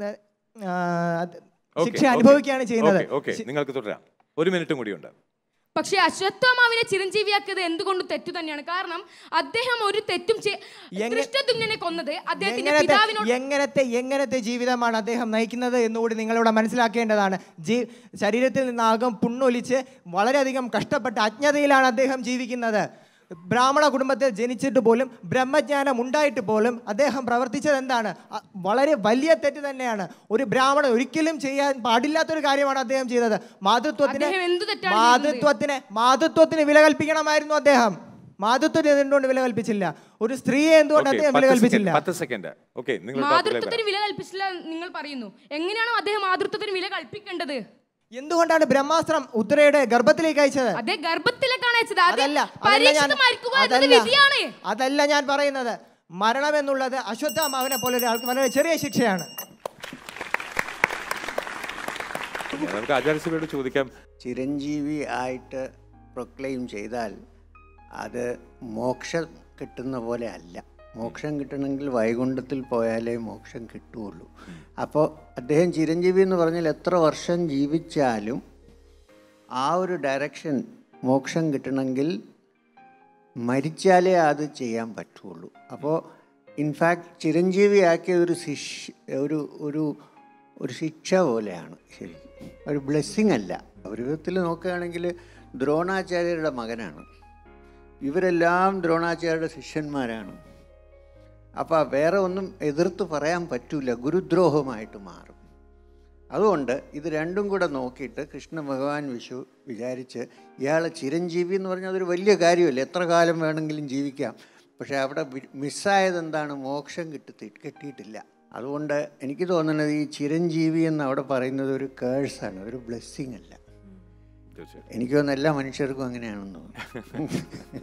ആ, അത് Okay, ശിക്ഷ okay. അനുഭവിക്കുകയാണ് ചെയ്യുന്നത് Okay, okay, നിങ്ങൾക്ക് തുടരാം ഒരു മിനിറ്റും കൂടിയുണ്ട് പക്ഷേ അശ്വത്ഥമാവിനെ ചിരഞ്ജീവിയാക്കിയത് എന്തുകൊണ്ട് തെറ്റു തന്നെയാണ് കാരണം അദ്ദേഹം ഒരു തെറ്റും ചെ- ദൃഷ്ടദ്യുമ്നനെ കൊന്നത് അദ്ദേഹത്തിന്റെ എങ്ങനത്തെ പിതാവിനോട് എങ്ങനത്തെ എങ്ങനത്തെ ജീവിതമാണ് അദ്ദേഹം നയിക്കുന്നത് എന്നുകൂടി നിങ്ങളിവിടെ മനസ്സിലാക്കേണ്ടതാണ് ജീ ശരീരത്തിൽ നിന്നാകും പുണ്ണൊലിച്ച് വളരെയധികം കഷ്ടപ്പെട്ട് അജ്ഞതയിലാണ് അദ്ദേഹം ജീവിക്കുന്നത് ബ്രാഹ്മണ കുടുംബത്തിൽ ജനിച്ചിട്ട് പോലും ബ്രഹ്മജ്ഞാനം ഉണ്ടായിട്ട് പോലും അദ്ദേഹം പ്രവർത്തിച്ചത് എന്താണ് അ- വളരെ വലിയ തെറ്റ് തന്നെയാണ് ഒരു ബ്രാഹ്മണൻ ഒരിക്കലും ചെയ്യാൻ പാടില്ലാത്തൊരു കാര്യമാണ് അദ്ദേഹം ചെയ്തത് മാതൃത്വത്തിന് അദ്ദേഹം എന്ത് തെറ്റാണ് മാതൃത്വത്തിന് മാതൃത്വത്തിന് വില കൽപ്പിക്കണമായിരുന്നു അദ്ദേഹം മാതൃത്വത്തിന് എന്തുകൊണ്ട് വില കൽപ്പിച്ചില്ല ഒരു സ്ത്രീയെ എന്തുകൊണ്ട് Okay, അദ്ദേഹം വില പത്ത് കൽപ്പിച്ചില്ല സെക്കൻഡ് പത്ത് സെക്കൻഡ് ഓക്കെ നിങ്ങൾ ടോപ്പിലേക്ക് വരാം. മാതൃത്വത്തിന് വില കൽപ്പിച്ചില്ല എന്ന് നിങ്ങൾ പറയുന്നു എങ്ങനെയാണോ അദ്ദേഹം മാതൃത്വത്തിന് വില കൽപ്പിക്കേണ്ടത് എന്തുകൊണ്ടാണ് ബ്രഹ്മാസ്ത്രം ഉത്തരയുടെ ഗർഭത്തിലേക്ക് അയച്ചത് അതേ ഗർഭത്തിലേക്കാണ് അയച്ചത് അത് അതല്ല അതല്ല ഞാൻ പരീക്ഷിച്ച് മരിക്കുക എന്നത് അതല്ല വിധിയാണ് അതല്ല ഞാൻ പറയുന്നത് മരണം എന്നുള്ളത് അശ്വത്ഥാമാവിനെ പോലെ ഒരാൾക്ക് വളരെ ചെറിയ ശിക്ഷയാണ് നമുക്ക് ആചാര്യസഭയോട് ചോദിക്കാം ചിരഞ്ജീവി ആയിട്ട് പ്രൊക്ലെയിം ചെയ്താൽ അത് മോക്ഷം കിട്ടുന്ന പോലെ അല്ല മോക്ഷം കിട്ടണമെങ്കിൽ വൈകുണ്ഠത്തിൽ പോയാലേ മോക്ഷം കിട്ടുകയുള്ളൂ അപ്പോൾ അദ്ദേഹം ചിരഞ്ജീവി എന്ന് പറഞ്ഞാൽ എത്ര വർഷം ജീവിച്ചാലും ആ ഒരു ഡയറക്ഷൻ മോക്ഷം കിട്ടണമെങ്കിൽ മരിച്ചാലേ അത് ചെയ്യാൻ പറ്റുള്ളൂ അപ്പോൾ ഇൻഫാക്ട് ചിരഞ്ജീവി ആക്കിയത് ഒരു ശിക്ഷ ഒരു ഒരു ഒരു ശിക്ഷ പോലെയാണ് ശരി ഒരു ബ്ലെസ്സിങ് അല്ല ഒരു വിധത്തിൽ നോക്കുകയാണെങ്കിൽ ദ്രോണാചാര്യരുടെ മകനാണ് ഇവരെല്ലാം ദ്രോണാചാര്യരുടെ ശിഷ്യന്മാരാണ് അപ്പോൾ വേറെ ഒന്നും എതിർത്ത് പറയാൻ പറ്റൂല ഗുരുദ്രോഹമായിട്ട് മാറും അതുകൊണ്ട് ഇത് രണ്ടും കൂടെ നോക്കിയിട്ട് കൃഷ്ണ ഭഗവാൻ വിഷു വിചാരിച്ച് ഇയാളെ ചിരഞ്ജീവി എന്ന് പറഞ്ഞാൽ അതൊരു വലിയ കാര്യമല്ല എത്ര കാലം വേണമെങ്കിലും ജീവിക്കാം പക്ഷേ അവിടെ വി- മിസ്സായത് എന്താണ് മോക്ഷം കിട്ടി കിട്ടിയിട്ടില്ല അതുകൊണ്ട് എനിക്ക് തോന്നുന്നത് ഈ ചിരഞ്ജീവി എന്ന് അവിടെ പറയുന്നത് ഒരു കേഴ്സാണ് ഒരു ബ്ലെസ്സിങ് അല്ല തീർച്ചയായും എനിക്ക് തോന്നുന്നു എല്ലാ മനുഷ്യർക്കും അങ്ങനെയാണെന്ന് തോന്നുന്നു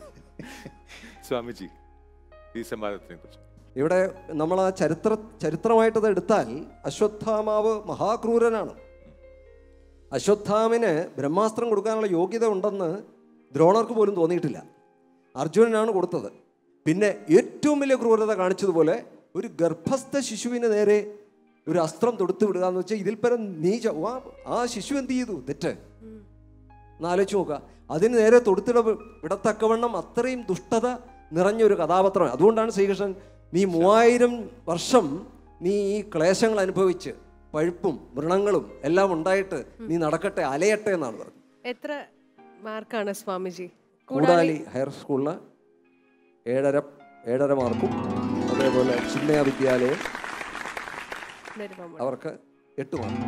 സ്വാമിജി ഈ സംവാദത്തിനെ കുറിച്ച് ഇവിടെ നമ്മൾ ആ ചരിത്ര ചരിത്രമായിട്ടത് എടുത്താൽ അശ്വത്ഥാമാവ് മഹാക്രൂരനാണ് അശ്വത്ഥാമിന് ബ്രഹ്മാസ്ത്രം കൊടുക്കാനുള്ള യോഗ്യത ഉണ്ടെന്ന് ദ്രോണർക്ക് പോലും തോന്നിയിട്ടില്ല അർജുനനാണ് കൊടുത്തത് പിന്നെ ഏറ്റവും വലിയ ക്രൂരത കാണിച്ചതുപോലെ ഒരു ഗർഭസ്ഥ ശിശുവിന് നേരെ ഒരു അസ്ത്രം തൊടുത്തു വിടുക എന്ന് വെച്ചാൽ ഇതിൽ പരം നീച ആ ആ ശിശു എന്ത് ചെയ്തു തെറ്റ് ഒന്ന് ആലോചിച്ച് നോക്കുക അതിന് നേരെ തൊടുത്തിട വിടത്തക്കവണ്ണം അത്രയും ദുഷ്ടത നിറഞ്ഞ ഒരു കഥാപാത്രമാണ് അതുകൊണ്ടാണ് ശ്രീകൃഷ്ണൻ നീ മൂവായിരം വർഷം നീ ഈ ക്ലേശങ്ങൾ അനുഭവിച്ച് പഴുപ്പും വ്രണങ്ങളും എല്ലാം ഉണ്ടായിട്ട് നീ നടക്കട്ടെ അലയട്ടെ എന്നാണ് പറഞ്ഞത് എത്ര മാർക്കാണ് സ്വാമിജി കൂടാലി ഹയർ സ്കൂളിന് ഏഴര ഏഴര മാർക്കും അതേപോലെ ചിന്മയ വിദ്യാലയം നെരുമാമ്പഴം. അവർക്ക് എട്ട് മാർക്ക്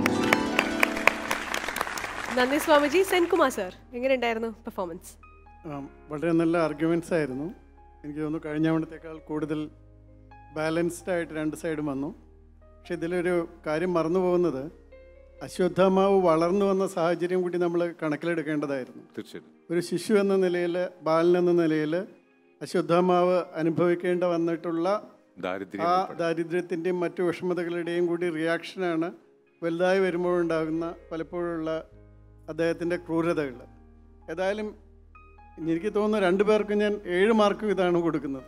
നന്ദി സ്വാമിജി സെൻകുമാർ സർ എങ്ങനെയുണ്ടായിരുന്നു പെർഫോമൻസ് ആം, വളരെ നല്ല ആർഗ്യുമെൻറ്റ്സ് ആയിരുന്നു എനിക്ക് തോന്നുന്നു കഴിഞ്ഞ തവണത്തേക്കാൾ കൂടുതൽ ബാലൻസ്ഡ് ആയിട്ട് രണ്ട് സൈഡും വന്നു പക്ഷെ ഇതിലൊരു കാര്യം മറന്നു പോകുന്നത് അശ്വത്ഥമാവ് വളർന്നു വന്ന സാഹചര്യം കൂടി നമ്മൾ കണക്കിലെടുക്കേണ്ടതായിരുന്നു തീർച്ചയായിട്ടും ഒരു ശിശു എന്ന നിലയിൽ ബാലൻ എന്ന നിലയിൽ അശ്വത്ഥമാവ് അനുഭവിക്കേണ്ട വന്നിട്ടുള്ള ദാരിദ്ര്യം ആ ദാരിദ്ര്യത്തിൻ്റെയും മറ്റു വിഷമതകളുടെയും കൂടി റിയാക്ഷനാണ് വലുതായി വരുമ്പോഴുണ്ടാകുന്ന പലപ്പോഴുള്ള അദ്ദേഹത്തിൻ്റെ ക്രൂരതകൾ ഏതായാലും എനിക്ക് തോന്നുന്നു രണ്ടു പേർക്കും ഞാൻ ഏഴ് മാർക്കും ഇതാണ് കൊടുക്കുന്നത്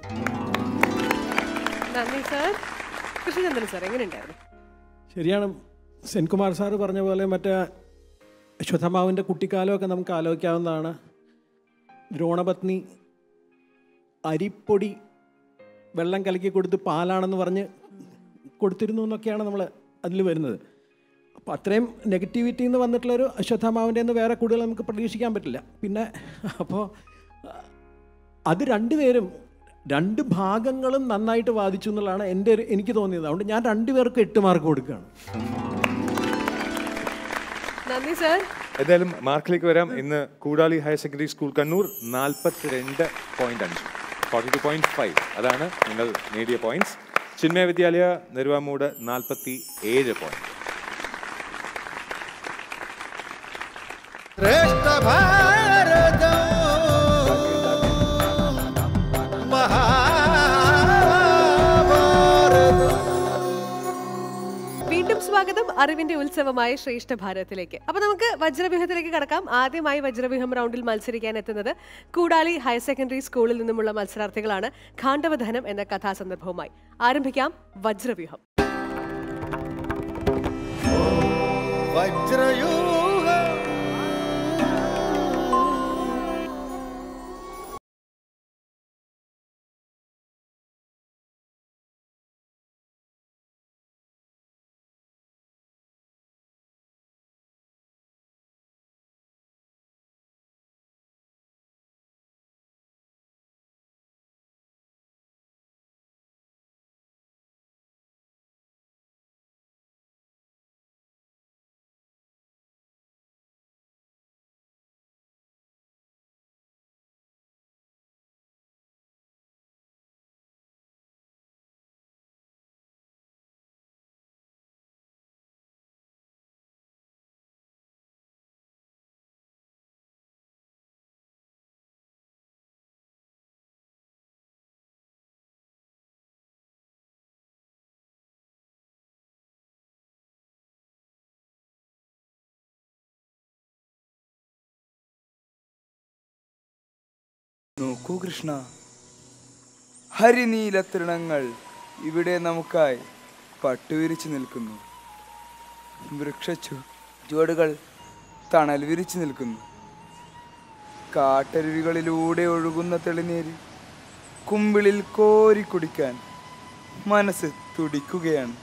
നന്ദി സർ കൃഷ്ണചന്ദ്രൻ സർ എങ്ങനെയുണ്ടായിരുന്നു ശരിയാണ് സെൻകുമാർ സാറ് പറഞ്ഞ പോലെ മറ്റേ അശ്വത്ഥമാവിൻ്റെ കുട്ടിക്കാലമൊക്കെ നമുക്ക് ആലോചിക്കാവുന്നതാണ് ദ്രോണപത്നി അരിപ്പൊടി വെള്ളം കലക്കി കൊടുത്ത് പാലാണെന്ന് പറഞ്ഞ് കൊടുത്തിരുന്നു എന്നൊക്കെയാണ് നമ്മൾ അതിൽ വരുന്നത് അപ്പോൾ അത്രയും നെഗറ്റിവിറ്റി എന്ന് വന്നിട്ടുള്ളൊരു അശ്വത്ഥമാവിൻ്റെ നിന്ന് വേറെ കൂടുതൽ നമുക്ക് പ്രതീക്ഷിക്കാൻ പറ്റില്ല പിന്നെ അപ്പോൾ അത് രണ്ടുപേരും രണ്ട് ഭാഗങ്ങളും നന്നായിട്ട് വാദിച്ചു എന്നുള്ളതാണ് എൻ്റെ ഒരു എനിക്ക് തോന്നിയത് അതുകൊണ്ട് ഞാൻ രണ്ടുപേർക്കും എട്ട് മാർക്ക് കൊടുക്കുകയാണ് നന്ദി സർ എന്തായാലും മാർക്കിലേക്ക് വരാം ഇന്ന് Koodali higher secondary school Kannur നാൽപ്പത്തിരണ്ട് പോയിന്റ് അഞ്ച് ഫോർട്ടി ടു പോയിന്റ് ഫൈവ് അതാണ് നിങ്ങൾ നേടിയ പോയിന്റ്സ് ചിന്മയ വിദ്യാലയ നെരുവാമൂട് നാൽപ്പത്തി ഏഴ് പോയിന്റ് ശ്രേഷ്ഠ ഭാരതം മഹാഭാരതം വീണ്ടും സ്വാഗതം അറിവിന്റെ ഉത്സവമായ ശ്രേഷ്ഠ ഭാരതത്തിലേക്ക് അപ്പൊ നമുക്ക് വജ്രവ്യൂഹത്തിലേക്ക് കടക്കാം ആദ്യമായി വജ്രവ്യൂഹം റൗണ്ടിൽ മത്സരിക്കാൻ എത്തുന്നത് കൂടാളി ഹയർ സെക്കൻഡറി സ്കൂളിൽ നിന്നുമുള്ള മത്സരാർത്ഥികളാണ് ഖാണ്ഡവദഹനം എന്ന കഥാസന്ദർഭവുമായി ആരംഭിക്കാം വജ്രവ്യൂഹം വജ്രയൂഹ നോക്കൂ കൃഷ്ണ ഹരിനീല തൃണങ്ങൾ ഇവിടെ നമുക്കായി പട്ടുവിരിച്ചു നിൽക്കുന്നു വൃക്ഷച്ചു ചുവടുകൾ തണൽ വിരിച്ചു നിൽക്കുന്നു കാട്ടരുവികളിലൂടെ ഒഴുകുന്ന തെളിനീര് കുമ്പിളിൽ കോരി കുടിക്കാൻ മനസ്സ് തുടിക്കുകയാണ്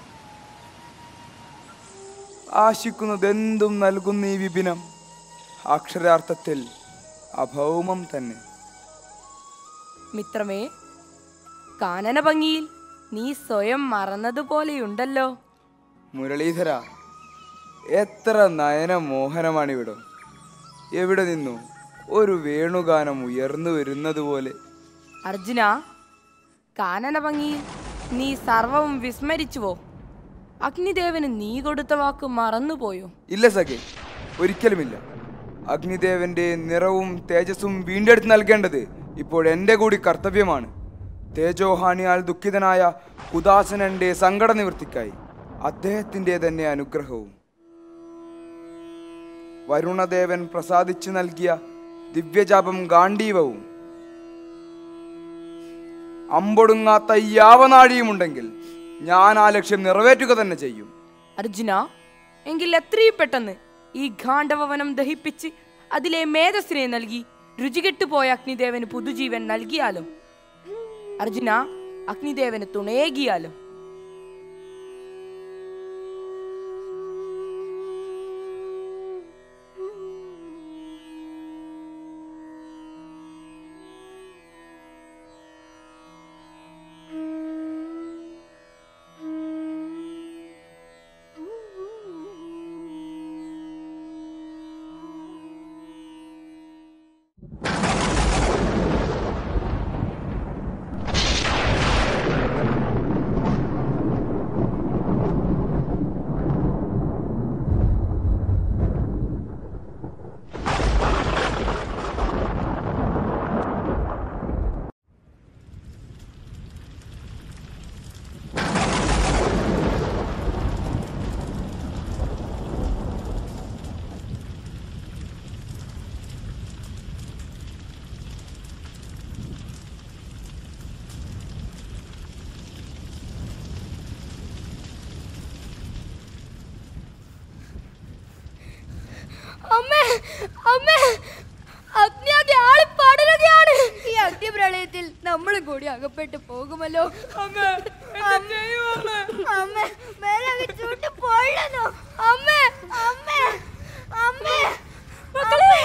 ആശിക്കുന്നതെന്തും നൽകുന്ന ഈ വിപിനം അക്ഷരാർത്ഥത്തിൽ അഭൗമം തന്നെ മിത്രമേ കാനന ഭംഗിയിൽ നീ സ്വയം മറന്നതുപോലെയുണ്ടല്ലോ മുരളീധര എത്ര നയന മോഹനമാണിവിടം എവിടെ നിന്നു ഒരു വേണുഗാനം ഉയർന്നു വരുന്നത് പോലെ അർജുന കാനന ഭംഗിയിൽ നീ സർവവും വിസ്മരിച്ചുവോ അഗ്നിദേവന് നീ കൊടുത്ത വാക്ക് മറന്നുപോയോ ഇല്ല സഖേ ഒരിക്കലുമില്ല അഗ്നിദേവന്റെ നിറവും തേജസ്സും വീണ്ടെടുത്ത് നൽകേണ്ടത് ഇപ്പോൾ എൻ്റെ കൂടി കർത്തവ്യമാണ് തേജോഹാനിയാൽ ദുഃഖിതനായ ഉദാസനന്റെ സങ്കട നിവൃത്തിക്കായി അദ്ദേഹത്തിൻ്റെ തന്നെ അനുഗ്രഹവും വരുണദേവൻ പ്രസാദിച്ചു നൽകിയ ദിവ്യജാപം ഗാണ്ഡീവവും അമ്പൊടുങ്ങാത്ത യാവനാഴിയുമുണ്ടെങ്കിൽ ഞാൻ ആ ലക്ഷ്യം നിറവേറ്റുക തന്നെ ചെയ്യും അർജുന എങ്കിൽ എത്രയും പെട്ടെന്ന് ഈ ഗാണ്ഡവവനം ദഹിപ്പിച്ച് അതിലെ മേധസ്സിനെ നൽകി രുചികെട്ടുപോയ അഗ്നിദേവന് പുതുജീവൻ നൽകിയാലോ അർജുന അഗ്നിദേവന് തുണയേകിയാലോ അമ്മേ അമ്മേ അഗ്നിയാകെ ആളി പടരുകയാണ് ഈ അഗ്നിപ്രളയത്തിൽ നമ്മളും കൂടി അകപ്പെട്ടു പോകുമല്ലോ അമ്മേ അമ്മേ മേലെ ചൂട്ട് പൊള്ളണോ അമ്മേ അമ്മേ അമ്മേ മക്കളെ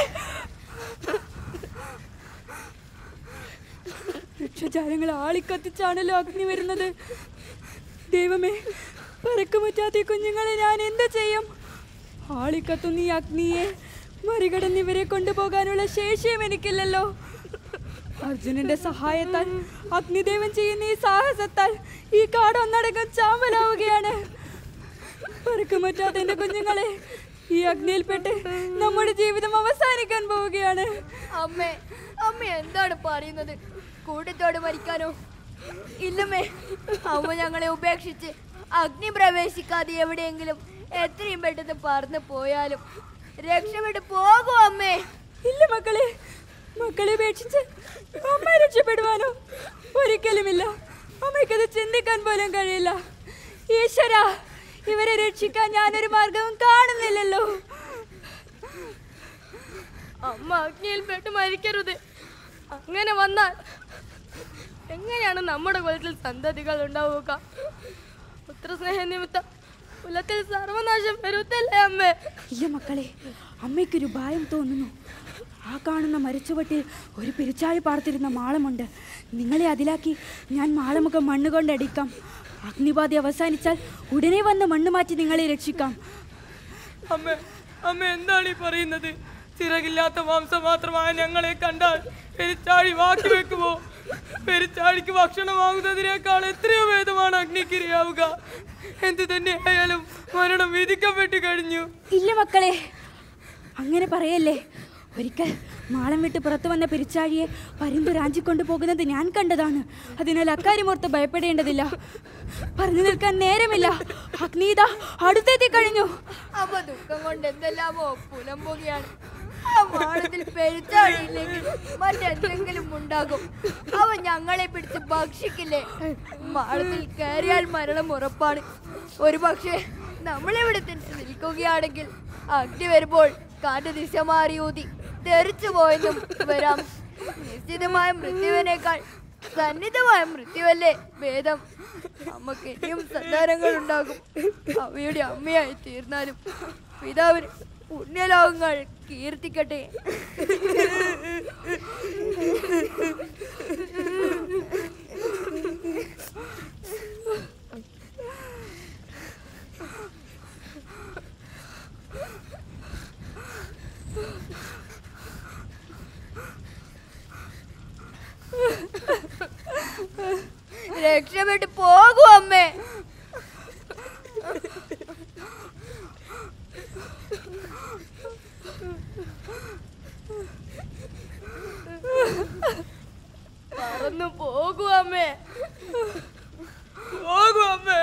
വൃക്ഷജാലങ്ങൾ ആളിക്കത്തിച്ചാണല്ലോ അഗ്നി വരുന്നത് ദൈവമേ പറക്കുമുറ്റാത്ത ഈ കുഞ്ഞുങ്ങളെ ഞാൻ എന്ത് ചെയ്യും ആളിക്കത്തുന്ന ഈ അഗ്നിയെ മറികടന്ന് ഇവരെ കൊണ്ടുപോകാനുള്ള ശേഷിയും എനിക്കില്ലല്ലോ അർജുനന്റെ സഹായത്താൽ അഗ്നിദേവൻ ചെയ്യുന്ന ഈ സാഹസത്താൽ ഈ കാട് ഒന്നടങ്കം ചാമ്പലാവുകയാണ് പറക്കുമറ്റാത്ത എന്റെ കുഞ്ഞുങ്ങളെ ഈ അഗ്നിയിൽപ്പെട്ട് നമ്മുടെ ജീവിതം അവസാനിക്കാൻ പോവുകയാണ് അമ്മേ അമ്മ എന്താണ് പറയുന്നത് കൂട്ടത്തോട് മരിക്കാനോ ഇല്ലമ്മേ അമ്മ ഞങ്ങളെ ഉപേക്ഷിച്ച് അഗ്നി പ്രവേശിക്കാതെ എവിടെയെങ്കിലും എത്രയും പെട്ടെന്ന് പറന്നു പോയാലും രക്ഷപ്പെട്ട് പോകും അമ്മേ ഇല്ല മക്കളെ മക്കളെ ഉപേക്ഷിച്ച് അമ്മ രക്ഷപ്പെടുവാനോ ഒരിക്കലുമില്ല അമ്മയ്ക്കത് ചിന്തിക്കാൻ പോലും കഴിയില്ല ഈശ്വര ഇവരെ രക്ഷിക്കാൻ ഞാനൊരു മാർഗവും കാണുന്നില്ലല്ലോ അമ്മ അഗ്നിയിൽ പെട്ട് മരിക്കരുത് അങ്ങനെ വന്നാൽ എങ്ങനെയാണ് നമ്മുടെ കുലത്തിൽ സന്തതികൾ ഉണ്ടാവുക പുത്രസ്നേഹ നിമിത്തം കുലത്തിൽ സർവനാശം വരുത്തല്ലേ അമ്മേ ഇല്ല മക്കളെ അമ്മയ്ക്കൊരു ഭയം തോന്നുന്നു ആ കാണുന്ന മരച്ചുവട്ടിൽ ഒരു പെരുച്ചാഴി പാർത്തിരുന്ന മാളമുണ്ട് നിങ്ങളെ അതിലാക്കി ഞാൻ മാളമുഖം മണ്ണ് കൊണ്ടടിക്കാം അഗ്നിബാധ അവസാനിച്ചാൽ ഉടനെ വന്ന് മണ്ണ് മാറ്റി നിങ്ങളെ രക്ഷിക്കാം അമ്മ അമ്മ എന്താണ് ഈ പറയുന്നത് ചിറകില്ലാത്ത മാംസം മാത്രമായ ഞങ്ങളെ കണ്ടാൽ പെരിച്ചാഴി ബാക്കി വെക്കുമോ പെരിച്ചാഴിക്ക് ഭക്ഷണം വാങ്ങുന്നതിനേക്കാൾ എത്രയോ ഭേദമാണ് അഗ്നിക്കിരയാവുക എന്ത് തന്നെ ആയാലും മരണം വിധിക്കപ്പെട്ടു കഴിഞ്ഞു ഇല്ല മക്കളെ അങ്ങനെ പറയല്ലേ ഒരിക്കൽ മാളം വിട്ട് പുറത്തു വന്ന പെരിച്ചാഴിയെ പരുന്തു രാഞ്ചിക്കൊണ്ടു പോകുന്നത് ഞാൻ കണ്ടതാണ് അതിനാൽ അക്കാര്യമോർത്ത് ഭയപ്പെടേണ്ടതില്ല പറഞ്ഞു നിൽക്കാൻ നേരമില്ല അഗ്നീത അടുത്തെത്തി കഴിഞ്ഞു അമ്മ ദുഃഖം കൊണ്ട് എന്തെല്ലാമോ പുലമ്പുകയാണ് ആ മാളത്തിൽ പെരുത്താഴിയില്ലെങ്കിൽ മറ്റെന്തെങ്കിലും ഉണ്ടാകും അവ ഞങ്ങളെ പിടിച്ച് ഭക്ഷിക്കില്ലേ മാളത്തിൽ കയറിയാൽ മരണം ഉറപ്പാണ് ഒരു പക്ഷേ നമ്മളിവിടെ തന്നെ നിൽക്കുകയാണെങ്കിൽ അഗ്നി വരുമ്പോൾ കാറ്റ് ദിശ മാറി ഊതി തെറിച്ചു പോയെന്നും വരാം നിശ്ചിതമായ മൃത്യുവിനേക്കാൾ സന്നിധമായ മൃത്യുവല്ലേ ഭേദം നമുക്ക് ഇനിയും സന്താനങ്ങൾ ഉണ്ടാകും അവയുടെ അമ്മയായി തീർന്നാലും പിതാവിന് പുണ്യലോകങ്ങൾ കീർത്തിക്കട്ടെ രക്ഷപ്പെട്ട് പോകൂ അമ്മേ പറന്നു പോകൂ അമ്മേ പോകൂ അമ്മേ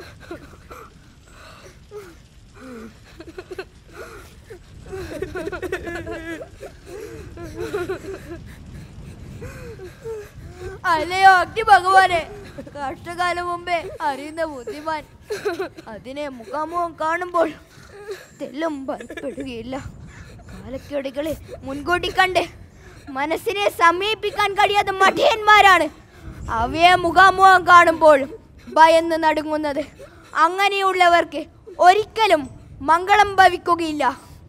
അല്ലയോ അഗ്നി ഭഗവാനെ കഷ്ടകാലം മുമ്പേ അറിയുന്ന ബുദ്ധിമാൻ അതിനെ മുഖാമുഖം കാണുമ്പോൾ തെല്ലും ഭയപ്പെടുകയില്ല കാലക്കെടുകളെ മുൻകൂട്ടി കണ്ട് മനസ്സിനെ സമീപിക്കാൻ കഴിയാത്ത മഠിയന്മാരാണ് അവയെ മുഖാമുഖം കാണുമ്പോൾ ഭയന്ന് നടുങ്ങുന്നത് അങ്ങനെയുള്ളവർക്ക് ഒരിക്കലും മംഗളം ഭവിക്കുകയില്ല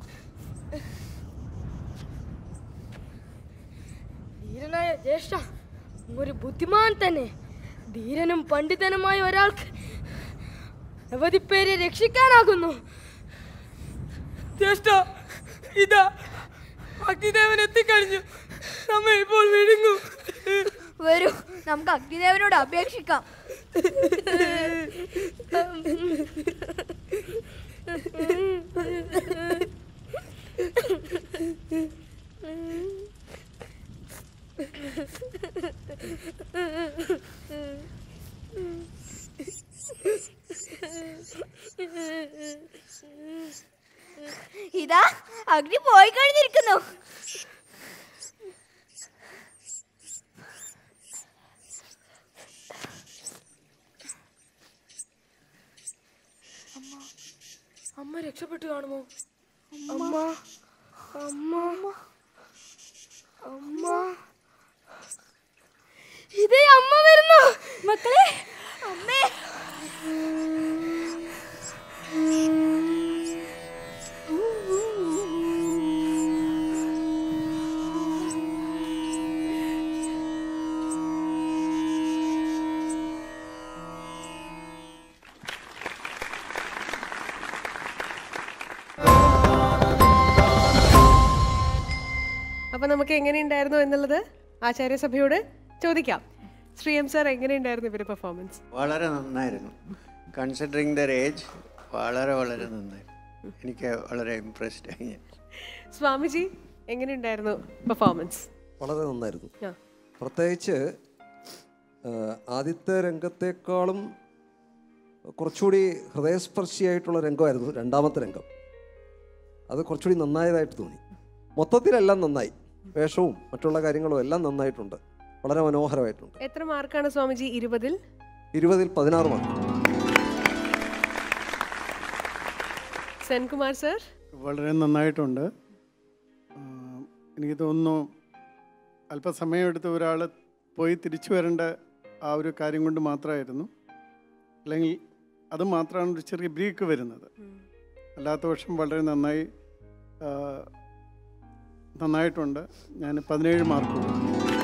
ധീരനായ ജ്യേഷ്ഠ ഒരു ബുദ്ധിമാൻ തന്നെ ധീരനും പണ്ഡിതനുമായ ഒരാൾക്ക് നിരവധി പേരെ രക്ഷിക്കാനാകുന്നു ജ്യേഷ്ഠ ഇതാ അഗ്നിദേവൻ എത്തിക്കഴിഞ്ഞു നമ്മെ ഇപ്പോൾ വിഴുങ്ങും വരൂ നമുക്ക് അഗ്നിദേവനോട് അപേക്ഷിക്കാം ഇതാ അഗ്നി പോയി കഴിഞ്ഞിരിക്കുന്നു അമ്മ രക്ഷപ്പെട്ടു കാണുമോ അമ്മ അമ്മ അമ്മ ഇതേ അമ്മ വരുന്നു മക്കളെ അമ്മേ അപ്പൊ നമുക്ക് എങ്ങനെയുണ്ടായിരുന്നു എന്നുള്ളത് ആചാര്യസഭയോട് ചോദിക്കാം ശ്രീ എം സാർ എങ്ങനെയുണ്ടായിരുന്നു ഇവരുടെ പെർഫോമൻസ് വളരെ നന്നായിരുന്നു കൺസിഡറിങ് ദർ ഏജ് വളരെ വളരെ നന്നായിരുന്നു എനിക്ക് വളരെ ഇമ്പ്രസ്ഡ് ആയി ഞാൻ സ്വാമിജി എങ്ങനെയുണ്ടായിരുന്നു പെർഫോമൻസ് വളരെ നന്നായിരുന്നു ആ. പ്രത്യേകിച്ച് ആ, ആദ്യത്തെ രംഗത്തെക്കാളും കുറച്ചുകൂടി ഹൃദയസ്പർശിയായിട്ടുള്ള രംഗമായിരുന്നു രണ്ടാമത്തെ രംഗം അത് കുറച്ചുകൂടി നന്നായതായിട്ട് തോന്നി മൊത്തത്തിലെല്ലാം നന്നായി വേഷവും മറ്റുള്ള കാര്യങ്ങളും എല്ലാം നന്നായിട്ടുണ്ട് വളരെ മനോഹരമായിട്ടുണ്ട് എത്ര മാർക്കാണ് സ്വാമിജി ഇരുപതിൽ ഇരുപതിൽ പതിനാറ് മാർക്ക് സെൻകുമാർ സർ വളരെ നന്നായിട്ടുണ്ട് ആ, എനിക്ക് തോന്നുന്നു അല്പസമയമെടുത്ത് ഒരാൾ പോയി തിരിച്ചു വരേണ്ട ആ ഒരു കാര്യം കൊണ്ട് മാത്രമായിരുന്നു അല്ലെങ്കിൽ അത് മാത്രമാണ് ഒരു ചെറിയ ബ്രേക്ക് വരുന്നത് അല്ലാത്ത പക്ഷം വളരെ നന്നായി ആ, നന്നായിട്ടുണ്ട് ഞാൻ പതിനേഴ് മാർക്ക് കൊടുക്കും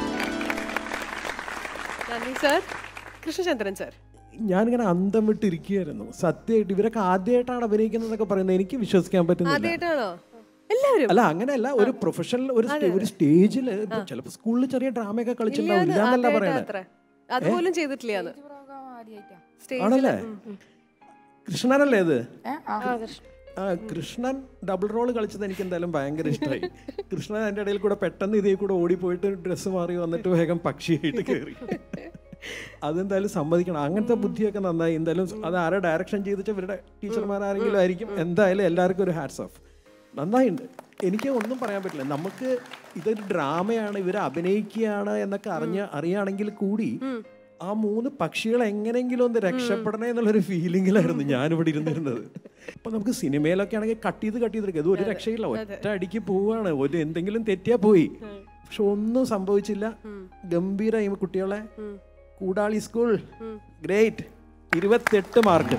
നന്ദി സർ കൃഷ്ണചന്ദ്രൻ സർ ഞാനിങ്ങനെ അന്തം വിട്ടിരിക്കുകയായിരുന്നു സത്യമായിട്ട് ഇവരൊക്കെ ആദ്യമായിട്ടാണ് അഭിനയിക്കുന്നതൊക്കെ പറയുന്നത് എനിക്ക് വിശ്വസിക്കാൻ പറ്റുന്നില്ല ആദ്യമായിട്ടാണോ എല്ലാവരും അല്ല അങ്ങനെയല്ല ഒരു പ്രൊഫഷണൽ ഒരു സ്റ്റേ- ഒരു സ്റ്റേജിൽ ചിലപ്പോൾ സ്കൂളിൽ ചെറിയ ഡ്രാമയൊക്കെ കളിച്ചിട്ടുണ്ടാവും ഇല്ലാന്ന് ഇല്ലാന്നല്ല ആദ്യമായിട്ടാ പറയണേ അത്ര അതുപോലും ചെയ്തിട്ടില്ലാന്ന് ആണല്ലേ സ്റ്റേജിൽ കൃഷ്ണനല്ലേ ഇത് ആ. ആ കൃഷ്ണൻ ഡബിൾ റോൾ കളിച്ചത് എനിക്ക് എന്തായാലും ഭയങ്കര ഇഷ്ടമായി കൃഷ്ണൻ അതിൻ്റെ ഇടയിൽ കൂടെ പെട്ടെന്ന് ഇതേ കൂടെ ഓടിപ്പോയിട്ട് ഡ്രസ്സ് മാറി വന്നിട്ട് വേഗം പക്ഷിയായിട്ട് കയറി അതെന്തായാലും സമ്മതിക്കണം അങ്ങനത്തെ ബുദ്ധിയൊക്കെ നന്നായി എന്തായാലും അത് ആരെ ഡയറക്ഷൻ ചെയ്തിട്ട് ഇവരുടെ ടീച്ചർമാരാരെങ്കിലും ആയിരിക്കും എന്തായാലും എല്ലാവർക്കും ഒരു ഹാറ്റ്സ് ഓഫ് നന്നായിട്ടുണ്ട് എനിക്ക് ഒന്നും പറയാൻ പറ്റില്ല നമുക്ക് ഇതൊരു ഡ്രാമയാണ് ഇവർ അഭിനയിക്കുകയാണ് എന്നൊക്കെ അറിഞ്ഞ അറിയാണെങ്കിൽ കൂടി ആ മൂന്ന് പക്ഷികൾ എങ്ങനെയെങ്കിലും ഒന്ന് രക്ഷപ്പെടണേ എന്നുള്ളൊരു ഫീലിംഗിലായിരുന്നു ഞാനിവിടെ ഇരുന്നിരുന്നത് അപ്പൊ നമുക്ക് സിനിമയിലൊക്കെ ആണെങ്കിൽ കട്ട് ചെയ്ത് കട്ട് ചെയ്തെടുക്കുക ഇത് ഒരു രക്ഷയില്ല ഒറ്റ അടിക്ക് പോവാണ് ഒരു എന്തെങ്കിലും തെറ്റിയാ പോയി പക്ഷെ ഒന്നും സംഭവിച്ചില്ല ഗംഭീര ഈ കുട്ടികളെ കൂടാളി സ്കൂൾ ഗ്രേറ്റ് ഇരുപത്തെട്ട് മാർക്ക്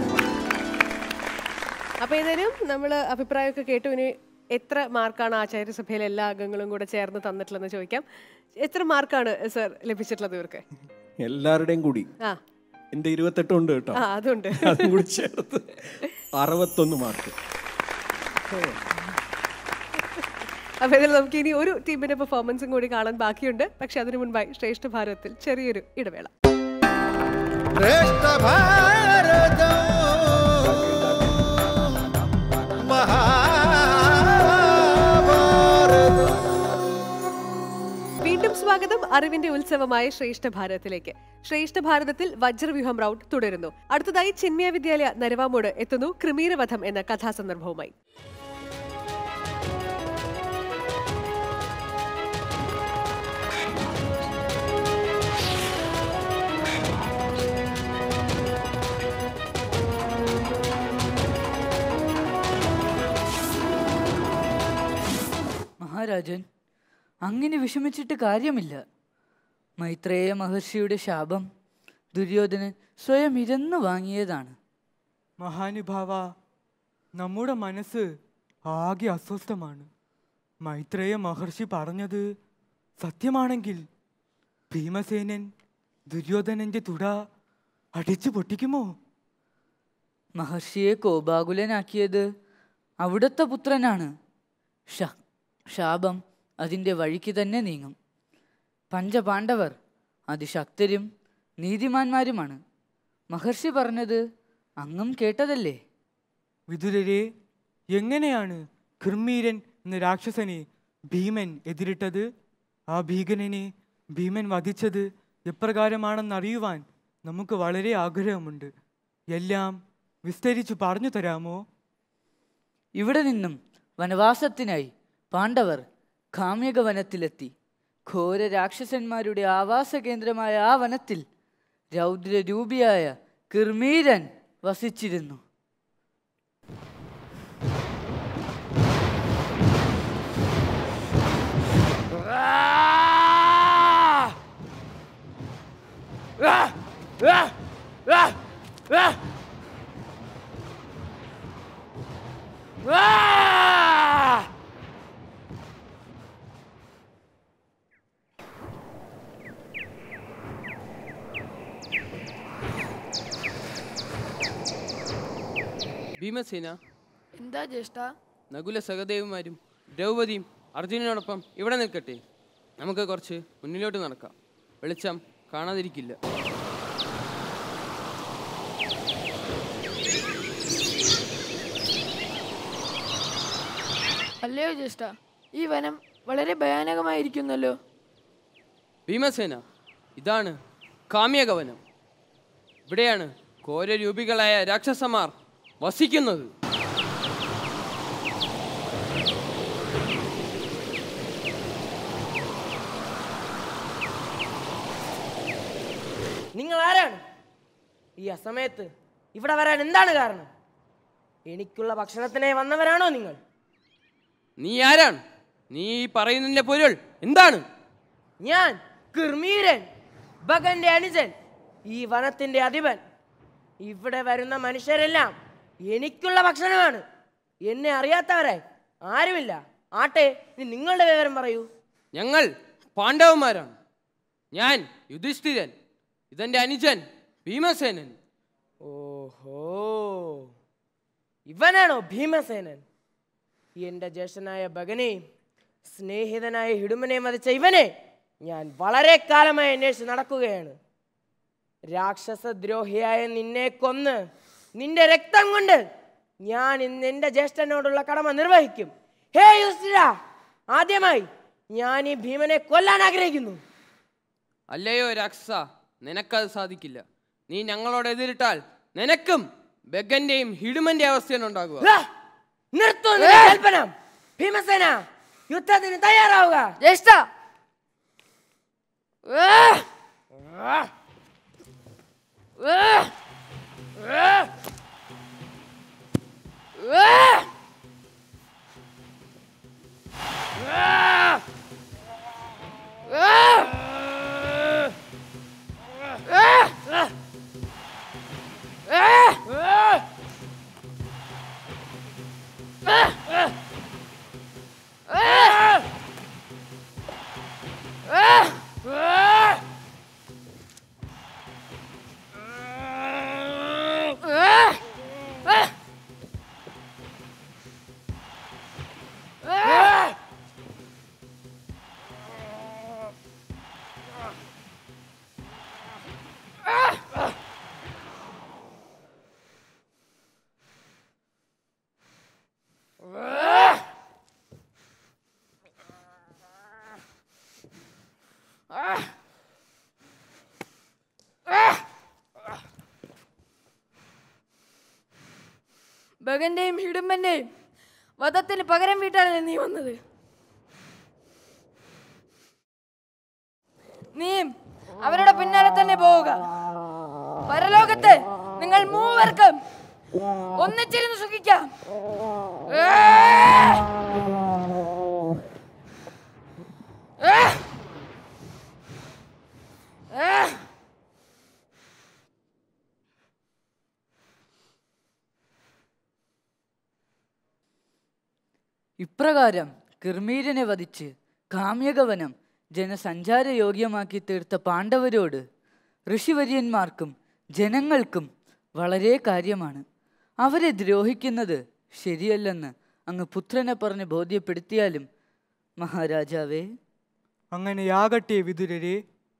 അപ്പൊ ഏതായാലും നമ്മൾ അഭിപ്രായമൊക്കെ കേട്ടു ഇനി എത്ര മാർക്കാണ് ആചാര്യസഭയിലെ എല്ലാ അംഗങ്ങളും കൂടെ ചേർന്ന് തന്നിട്ടുള്ളതെന്ന് ചോദിക്കാം എത്ര മാർക്കാണ് സർ ലഭിച്ചിട്ടുള്ളത് ഇവർക്ക് എല്ലാവരുടെയും കൂടി ആ എന്റെ ഇരുപത്തെട്ട് ഉണ്ട് കേട്ടോ ആ അതുണ്ട് അതും കൂടി ചേർത്ത് അറുപത്തൊന്ന് മാർക്ക് അപ്പൊ ഇതിൽ നമുക്ക് ഇനി ഒരു ടീമിന്റെ പെർഫോമൻസും കൂടി കാണാൻ ബാക്കിയുണ്ട് പക്ഷെ അതിനു മുൻപായി ശ്രേഷ്ഠ ഭാരതത്തിൽ ചെറിയൊരു ഇടവേള ശ്രേഷ്ഠ ഭാരതം മഹാഭാരതം വീണ്ടും സ്വാഗതം അറിവിന്റെ ഉത്സവമായ ശ്രേഷ്ഠ ഭാരതത്തിലേക്ക് ശ്രേഷ്ഠ ഭാരതത്തിൽ വജ്രവ്യൂഹം റൗണ്ട് തുടരുന്നു അടുത്തതായി ചിന്മയ വിദ്യാലയ നരവാമോട് എത്തുന്നു ക്രിമീരവധം എന്ന കഥാസന്ദർഭവുമായി മഹാരാജൻ അങ്ങനെ വിഷമിച്ചിട്ട് കാര്യമില്ല മൈത്രേയ മഹർഷിയുടെ ശാപം ദുര്യോധനൻ സ്വയം ഇരന്നു വാങ്ങിയതാണ് മഹാനുഭാവ നമ്മുടെ മനസ്സ് ആകെ അസ്വസ്ഥമാണ് മൈത്രേയ മഹർഷി പറഞ്ഞത് സത്യമാണെങ്കിൽ ഭീമസേനൻ ദുര്യോധനന്റെ തുട അടിച്ചു പൊട്ടിക്കുമോ മഹർഷിയെ കോപാകുലനാക്കിയത് അവിടുത്തെ പുത്രനാണ് ഷ ശാപം അതിൻ്റെ വഴിക്ക് തന്നെ നീങ്ങും പഞ്ചപാണ്ഡവർ അതിശക്തരും നീതിമാന്മാരുമാണ് മഹർഷി പറഞ്ഞത് അങ്ങും കേട്ടതല്ലേ വിതുരരെ എങ്ങനെയാണ് ഖിർമീരൻ എന്ന രാക്ഷസനെ ഭീമൻ എതിരിട്ടത് ആ ഭീകരനെ ഭീമൻ വധിച്ചത് എപ്രകാരമാണെന്നറിയുവാൻ നമുക്ക് വളരെ ആഗ്രഹമുണ്ട് എല്ലാം വിസ്തരിച്ചു പറഞ്ഞു തരാമോ ഇവിടെ നിന്നും വനവാസത്തിനായി പാണ്ഡവർ കാമ്യക വനത്തിലെത്തി ഘോര രാക്ഷസന്മാരുടെ ആവാസ കേന്ദ്രമായ ആ വനത്തിൽ രൗദ്രരൂപിയായ കിർമീരൻ വസിച്ചിരുന്നു ഭീമസേന എന്താ ജ്യേഷ്ഠ നകുല സഹദേവന്മാരും ദ്രൗപദിയും അർജുനനോടൊപ്പം ഇവിടെ നിൽക്കട്ടെ നമുക്ക് കുറച്ച് മുന്നിലോട്ട് നടക്കാം വെളിച്ചം കാണാതിരിക്കില്ല അല്ലയോ ജ്യേഷ്ഠ ഈ വനം വളരെ ഭയാനകമായിരിക്കുന്നല്ലോ ഭീമസേന ഇതാണ് കാമ്യകവനം ഇവിടെയാണ് ഘോരരൂപികളായ രാക്ഷസന്മാർ വസിക്കുന്നത് നിങ്ങൾ ആരാണ് ഈ അസമയത്ത് ഇവിടെ വരാൻ എന്താണ് കാരണം എനിക്കുള്ള ഭക്ഷണത്തിനായി വന്നവരാണോ നിങ്ങൾ നീ ആരാണ് നീ ഈ പറയുന്നതിന്റെ പൊരുൾ എന്താണ് ഞാൻ കിർമീരൻ ഭഗന്റെ അനുജൻ ഈ വനത്തിന്റെ അധിപൻ ഇവിടെ വരുന്ന മനുഷ്യരെല്ലാം എനിക്കുള്ള ഭക്ഷണമാണ് എന്നെ അറിയാത്തവരായി ആരുമില്ല ആട്ടെ ഇനി നിങ്ങളുടെ വിവരം പറയൂ ഞങ്ങൾ പാണ്ഡവന്മാരാണ് ഞാൻ യുധിഷ്ഠിരൻ ഇതെന്റെ അനുജൻ ഭീമസേനൻ ഓഹോ ഇവനാണോ ഭീമസേനൻ എന്റെ ജ്യേഷ്ഠനായ ഭഗനെയും സ്നേഹിതനായ ഹിഡുമനെയും വധിച്ച ഇവനെ ഞാൻ വളരെ കാലമായി അന്വേഷിച്ച് നടക്കുകയാണ് രാക്ഷസദ്രോഹിയായ നിന്നെ കൊന്ന് നിന്റെ രക്തം കൊണ്ട് ഞാൻ ഇന്ന് എന്റെ ജ്യേഷ്ഠനോടുള്ള കടമ നിർവഹിക്കും ഹേ യുസ്റ്റിര ആദ്യമായി ഞാൻ ഈ ഭീമനെ കൊല്ലാൻ ആഗ്രഹിക്കുന്നു അല്ലയോ രാക്ഷസ നിനക്കത് സാധിക്കില്ല നീ ഞങ്ങളോട് എതിരിട്ടാൽ നിനക്കും ബഗന്റെയും ഹിഡുമന്റെ അവസ്ഥയാണ് ഉണ്ടാകുക നിർത്തൂ നിന്റെ കൽപ്പന ഭീമസേന യുദ്ധത്തിന് തയ്യാറാവുക ജ്യേഷ്ഠ ഭഗന്റെയും ഹിഡുമ്പന്റെയും വധത്തിന് പകരം വീട്ടാനല്ലേ നീ വന്നത് നീയും അവരുടെ പിന്നാലെ തന്നെ പോവുക പരലോകത്ത് നിങ്ങൾ മൂവർക്കും ഒന്നിച്ചിരുന്ന് സുഖിക്കാം ഏ! ഏ! ഏ! ഇപ്രകാരം കിർമീരനെ വധിച്ച് കാമ്യകവനം ജനസഞ്ചാര യോഗ്യമാക്കി തീർത്ത പാണ്ഡവരോട് ഋഷിവര്യന്മാർക്കും ജനങ്ങൾക്കും വളരെ കാര്യമാണ് അവരെ ദ്രോഹിക്കുന്നത് ശരിയല്ലെന്ന് അങ്ങ് പുത്രനെ പറഞ്ഞ് ബോധ്യപ്പെടുത്തിയാലും മഹാരാജാവേ അങ്ങനെയാകട്ടെ വിതുരരെ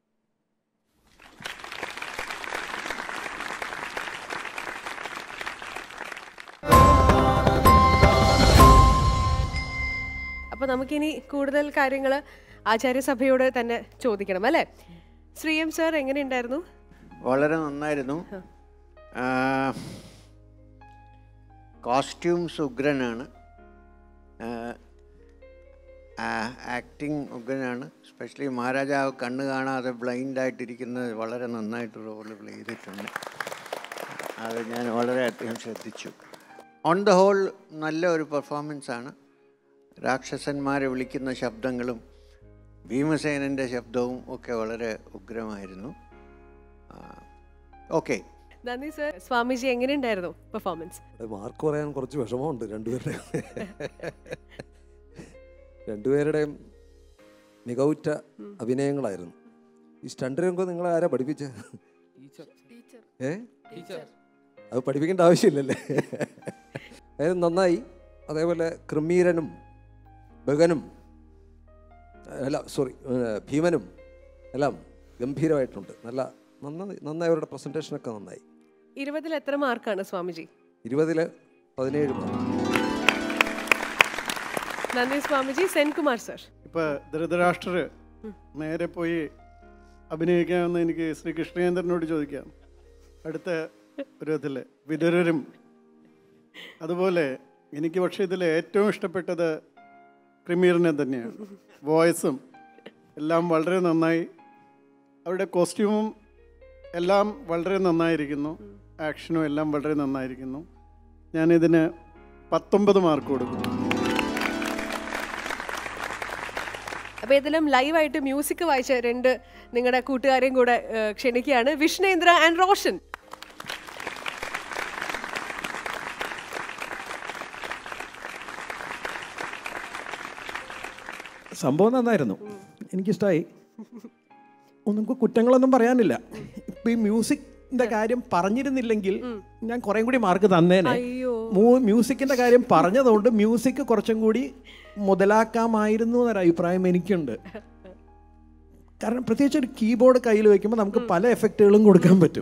അപ്പൊ നമുക്കിനി കൂടുതൽ കാര്യങ്ങൾ ആചാര്യസഭയോട് തന്നെ ചോദിക്കണം അല്ലേ ശ്രീ എം സാർ എങ്ങനെയുണ്ടായിരുന്നു വളരെ നന്നായിരുന്നു കോസ്റ്റ്യൂംസ് ഉഗ്രനാണ് ആക്ടിങ് ഉഗ്രനാണ് സ്പെഷ്യലി മഹാരാജാവ് കണ്ണ് കാണാതെ ബ്ലൈൻഡ് ആയിട്ടിരിക്കുന്നത് വളരെ നന്നായിട്ട് റോൾ പ്ലേ ചെയ്തിട്ടുണ്ട് അത് ഞാൻ വളരെയധികം ശ്രദ്ധിച്ചു ഓൺ ദ ഹോൾ നല്ല ഒരു പെർഫോമൻസ് ആണ് രാക്ഷസന്മാരെ വിളിക്കുന്ന ശബ്ദങ്ങളും ഭീമസേനൻ്റെ ശബ്ദവും ഒക്കെ വളരെ ഉഗ്രമായിരുന്നു ഓക്കെ നന്ദി സർ സ്വാമിജി എങ്ങനെയുണ്ടായിരുന്നു പെർഫോമൻസ് മാർക്ക് പറയാൻ കുറച്ച് വിഷമമുണ്ട് രണ്ടുപേരുടെ രണ്ടുപേരുടെയും മികവുറ്റ അഭിനയങ്ങളായിരുന്നു ഈ സ്റ്റണ്ട് രംഗം നിങ്ങളെ ആരാ പഠിപ്പിച്ച ഏ അത് പഠിപ്പിക്കേണ്ട ആവശ്യമില്ലല്ലേ അതായത് നന്നായി അതേപോലെ ക്രിമീരനും ബഗനും അല്ല സോറി ഭീമനും എല്ലാം ഗംഭീരമായിട്ടുണ്ട് നല്ല നന്നായി നന്നായി അവരുടെ പ്രസൻറ്റേഷനൊക്കെ നന്നായി ഇരുപതിൽ എത്ര മാർക്കാണ് സ്വാമിജി ഇരുപതിൽ പതിനേഴ് മാർക്ക് നന്ദി സ്വാമിജി സെൻകുമാർ സർ ഇപ്പൊ ധൃതരാഷ്ട്രർ നേരെ പോയി അഭിനയിക്കാമെന്ന് എനിക്ക് ശ്രീ കൃഷ്ണേന്ദ്രനോട് ചോദിക്കാം അടുത്ത ഒരു ഇതില് വിതുരരും അതുപോലെ എനിക്ക് പക്ഷേ ഇതിൽ ഏറ്റവും ഇഷ്ടപ്പെട്ടത് ക്രിമീറിനെ തന്നെയാണ് വോയിസും എല്ലാം വളരെ നന്നായി അവരുടെ കോസ്റ്റ്യൂമും എല്ലാം വളരെ നന്നായിരിക്കുന്നു ആക്ഷനും എല്ലാം വളരെ നന്നായിരിക്കുന്നു ഞാനിതിന് പത്തൊമ്പത് മാർക്ക് കൊടുക്കും അപ്പൊ ഇതിലും ലൈവായിട്ട് മ്യൂസിക് വായിച്ച രണ്ട് നിങ്ങളുടെ കൂട്ടുകാരെയും കൂടെ ഏഹ്, ക്ഷണിക്കുകയാണ് വിഷ്ണേന്ദ്ര ആൻഡ് റോഷൻ സംഭവം നന്നായിരുന്നു എനിക്കിഷ്ടമായി ഒന്നും കു- കുറ്റങ്ങളൊന്നും പറയാനില്ല ഇപ്പൊ ഈ മ്യൂസിക്കിന്റെ കാര്യം പറഞ്ഞിരുന്നില്ലെങ്കിൽ ഞാൻ കുറേ കൂടി മാർക്ക് തന്നേനെ അയ്യോ. മൂ- മ്യൂസിക്കിന്റെ കാര്യം പറഞ്ഞതുകൊണ്ട് മ്യൂസിക് കുറച്ചും കൂടി മുതലാക്കാമായിരുന്നു എന്നൊരു അഭിപ്രായം എനിക്കുണ്ട് കാരണം പ്രത്യേകിച്ച് ഒരു കീബോർഡ് കയ്യിൽ വെക്കുമ്പോൾ നമുക്ക് പല എഫക്റ്റുകളും കൊടുക്കാൻ പറ്റും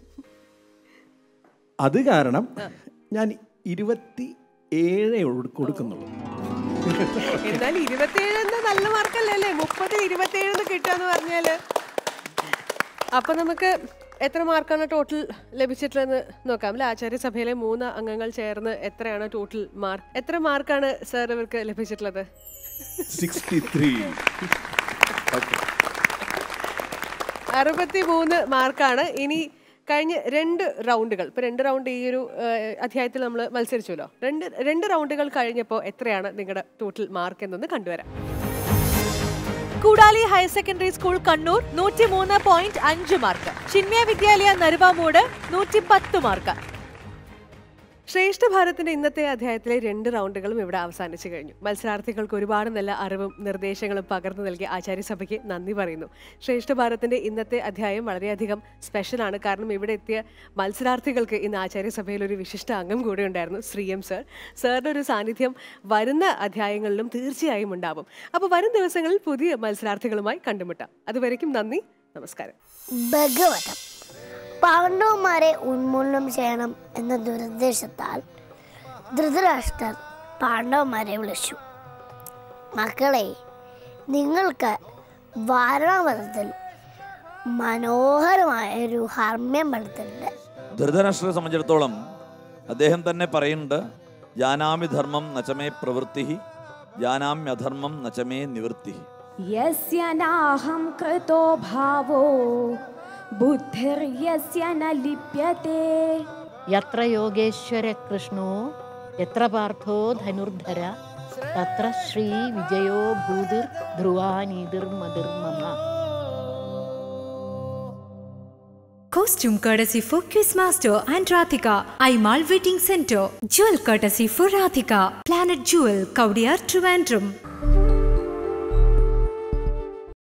അത് കാരണം ഞാൻ ഇരുപത്തി ഏഴേ കൊടുക്കുന്നുള്ളൂ എന്നാൽ ഇരുപത്തിയേഴ് എന്ന നല്ല മാർക്കല്ലേ അല്ലേ മുപ്പത് ഇരുപത്തിയേഴ് കിട്ടാന്ന് പറഞ്ഞാല് അപ്പൊ നമുക്ക് എത്ര മാർക്കാണ് ടോട്ടൽ ലഭിച്ചിട്ടുള്ളതെന്ന് നോക്കാം അല്ലെ ആചാര്യസഭയിലെ മൂന്ന് അംഗങ്ങൾ ചേർന്ന് എത്രയാണ് ടോട്ടൽ മാർക്ക് എത്ര മാർക്കാണ് സാർ ഇവർക്ക് ലഭിച്ചിട്ടുള്ളത് സിക്സ്റ്റി ത്രീ അറുപത്തി മൂന്ന് മാർക്കാണ് ഇനി കഴിഞ്ഞ രണ്ട് റൗണ്ടുകൾ ഇപ്പൊ രണ്ട് റൗണ്ട് ഈ ഒരു ഏഹ്, അധ്യായത്തിൽ നമ്മൾ മത്സരിച്ചല്ലോ രണ്ട് രണ്ട് റൗണ്ടുകൾ കഴിഞ്ഞപ്പോൾ എത്രയാണ് നിങ്ങളുടെ ടോട്ടൽ മാർക്ക് എന്നൊന്ന് കണ്ടുവരാം Koodali higher secondary school Kannur നൂറ്റി മൂന്ന് പോയിന്റ് അഞ്ച് മാർക്ക് ചിന്മയ വിദ്യാലയ നരുവാമൂട് നൂറ്റി പത്ത് മാർക്ക് ശ്രേഷ്ഠ ഭാരത്തിന്റെ ഇന്നത്തെ അധ്യായത്തിലെ രണ്ട് റൗണ്ടുകളും ഇവിടെ അവസാനിച്ചു കഴിഞ്ഞു മത്സരാർത്ഥികൾക്ക് ഒരുപാട് നല്ല അറിവും നിർദ്ദേശങ്ങളും പകർന്നു നൽകിയ ആചാര്യസഭയ്ക്ക് നന്ദി പറയുന്നു ശ്രേഷ്ഠ ഭാരത്തിന്റെ ഇന്നത്തെ അധ്യായം വളരെയധികം സ്പെഷ്യലാണ് കാരണം ഇവിടെ എത്തിയ മത്സരാർത്ഥികൾക്ക് ഇന്ന് ആചാര്യസഭയിൽ ഒരു വിശിഷ്ട അംഗം കൂടെ ഉണ്ടായിരുന്നു ശ്രീ എം സർ സാറിൻ്റെ ഒരു സാന്നിധ്യം വരുന്ന അധ്യായങ്ങളിലും തീർച്ചയായും ഉണ്ടാവും അപ്പോൾ വരും ദിവസങ്ങളിൽ പുതിയ മത്സരാർത്ഥികളുമായി കണ്ടുമുട്ടാം അതുവരയ്ക്കും നന്ദി നമസ്കാരം ഭഗവതം പാണ്ഡവന്മാരെ ഉന്മൂലനം ചെയ്യണം എന്ന ദുരുദ്ദേശത്താൽ ധൃതരാഷ്ട്രർ പാണ്ഡവന്മാരെ വിളിച്ചു മക്കളെ നിങ്ങൾക്ക് വാരണാവതത്തിൽ മനോഹരമായ ഒരു ഹർമ്മ്യം എടുത്തിട്ടുണ്ട് ധൃതരാഷ്ട്രയെ സംബന്ധിച്ചിടത്തോളം അദ്ദേഹം തന്നെ പറയുന്നുണ്ട് ജാനാമി ധർമ്മം നചമേ പ്രവൃത്തി ജാനാമ്യധർമ്മം നചമേ നിവൃത്തി यस्य नाहं कृतो भावो बुद्धिर्यस्य न लिप्यते യത്ര യോഗേശ്വര കൃഷ്ണോ എത്ര പാർത്ഥോ ധനുർധര തത്ര Shri വിജയോ ഭൂതിർ ധ്രുവാനീതിർ മതിർമമ Costume courtesy for Quizmaster and Rathika. Aimal Wedding Center. Jewel courtesy for Rathika. Planet Jewel, Kaudiyar, Trivandrum.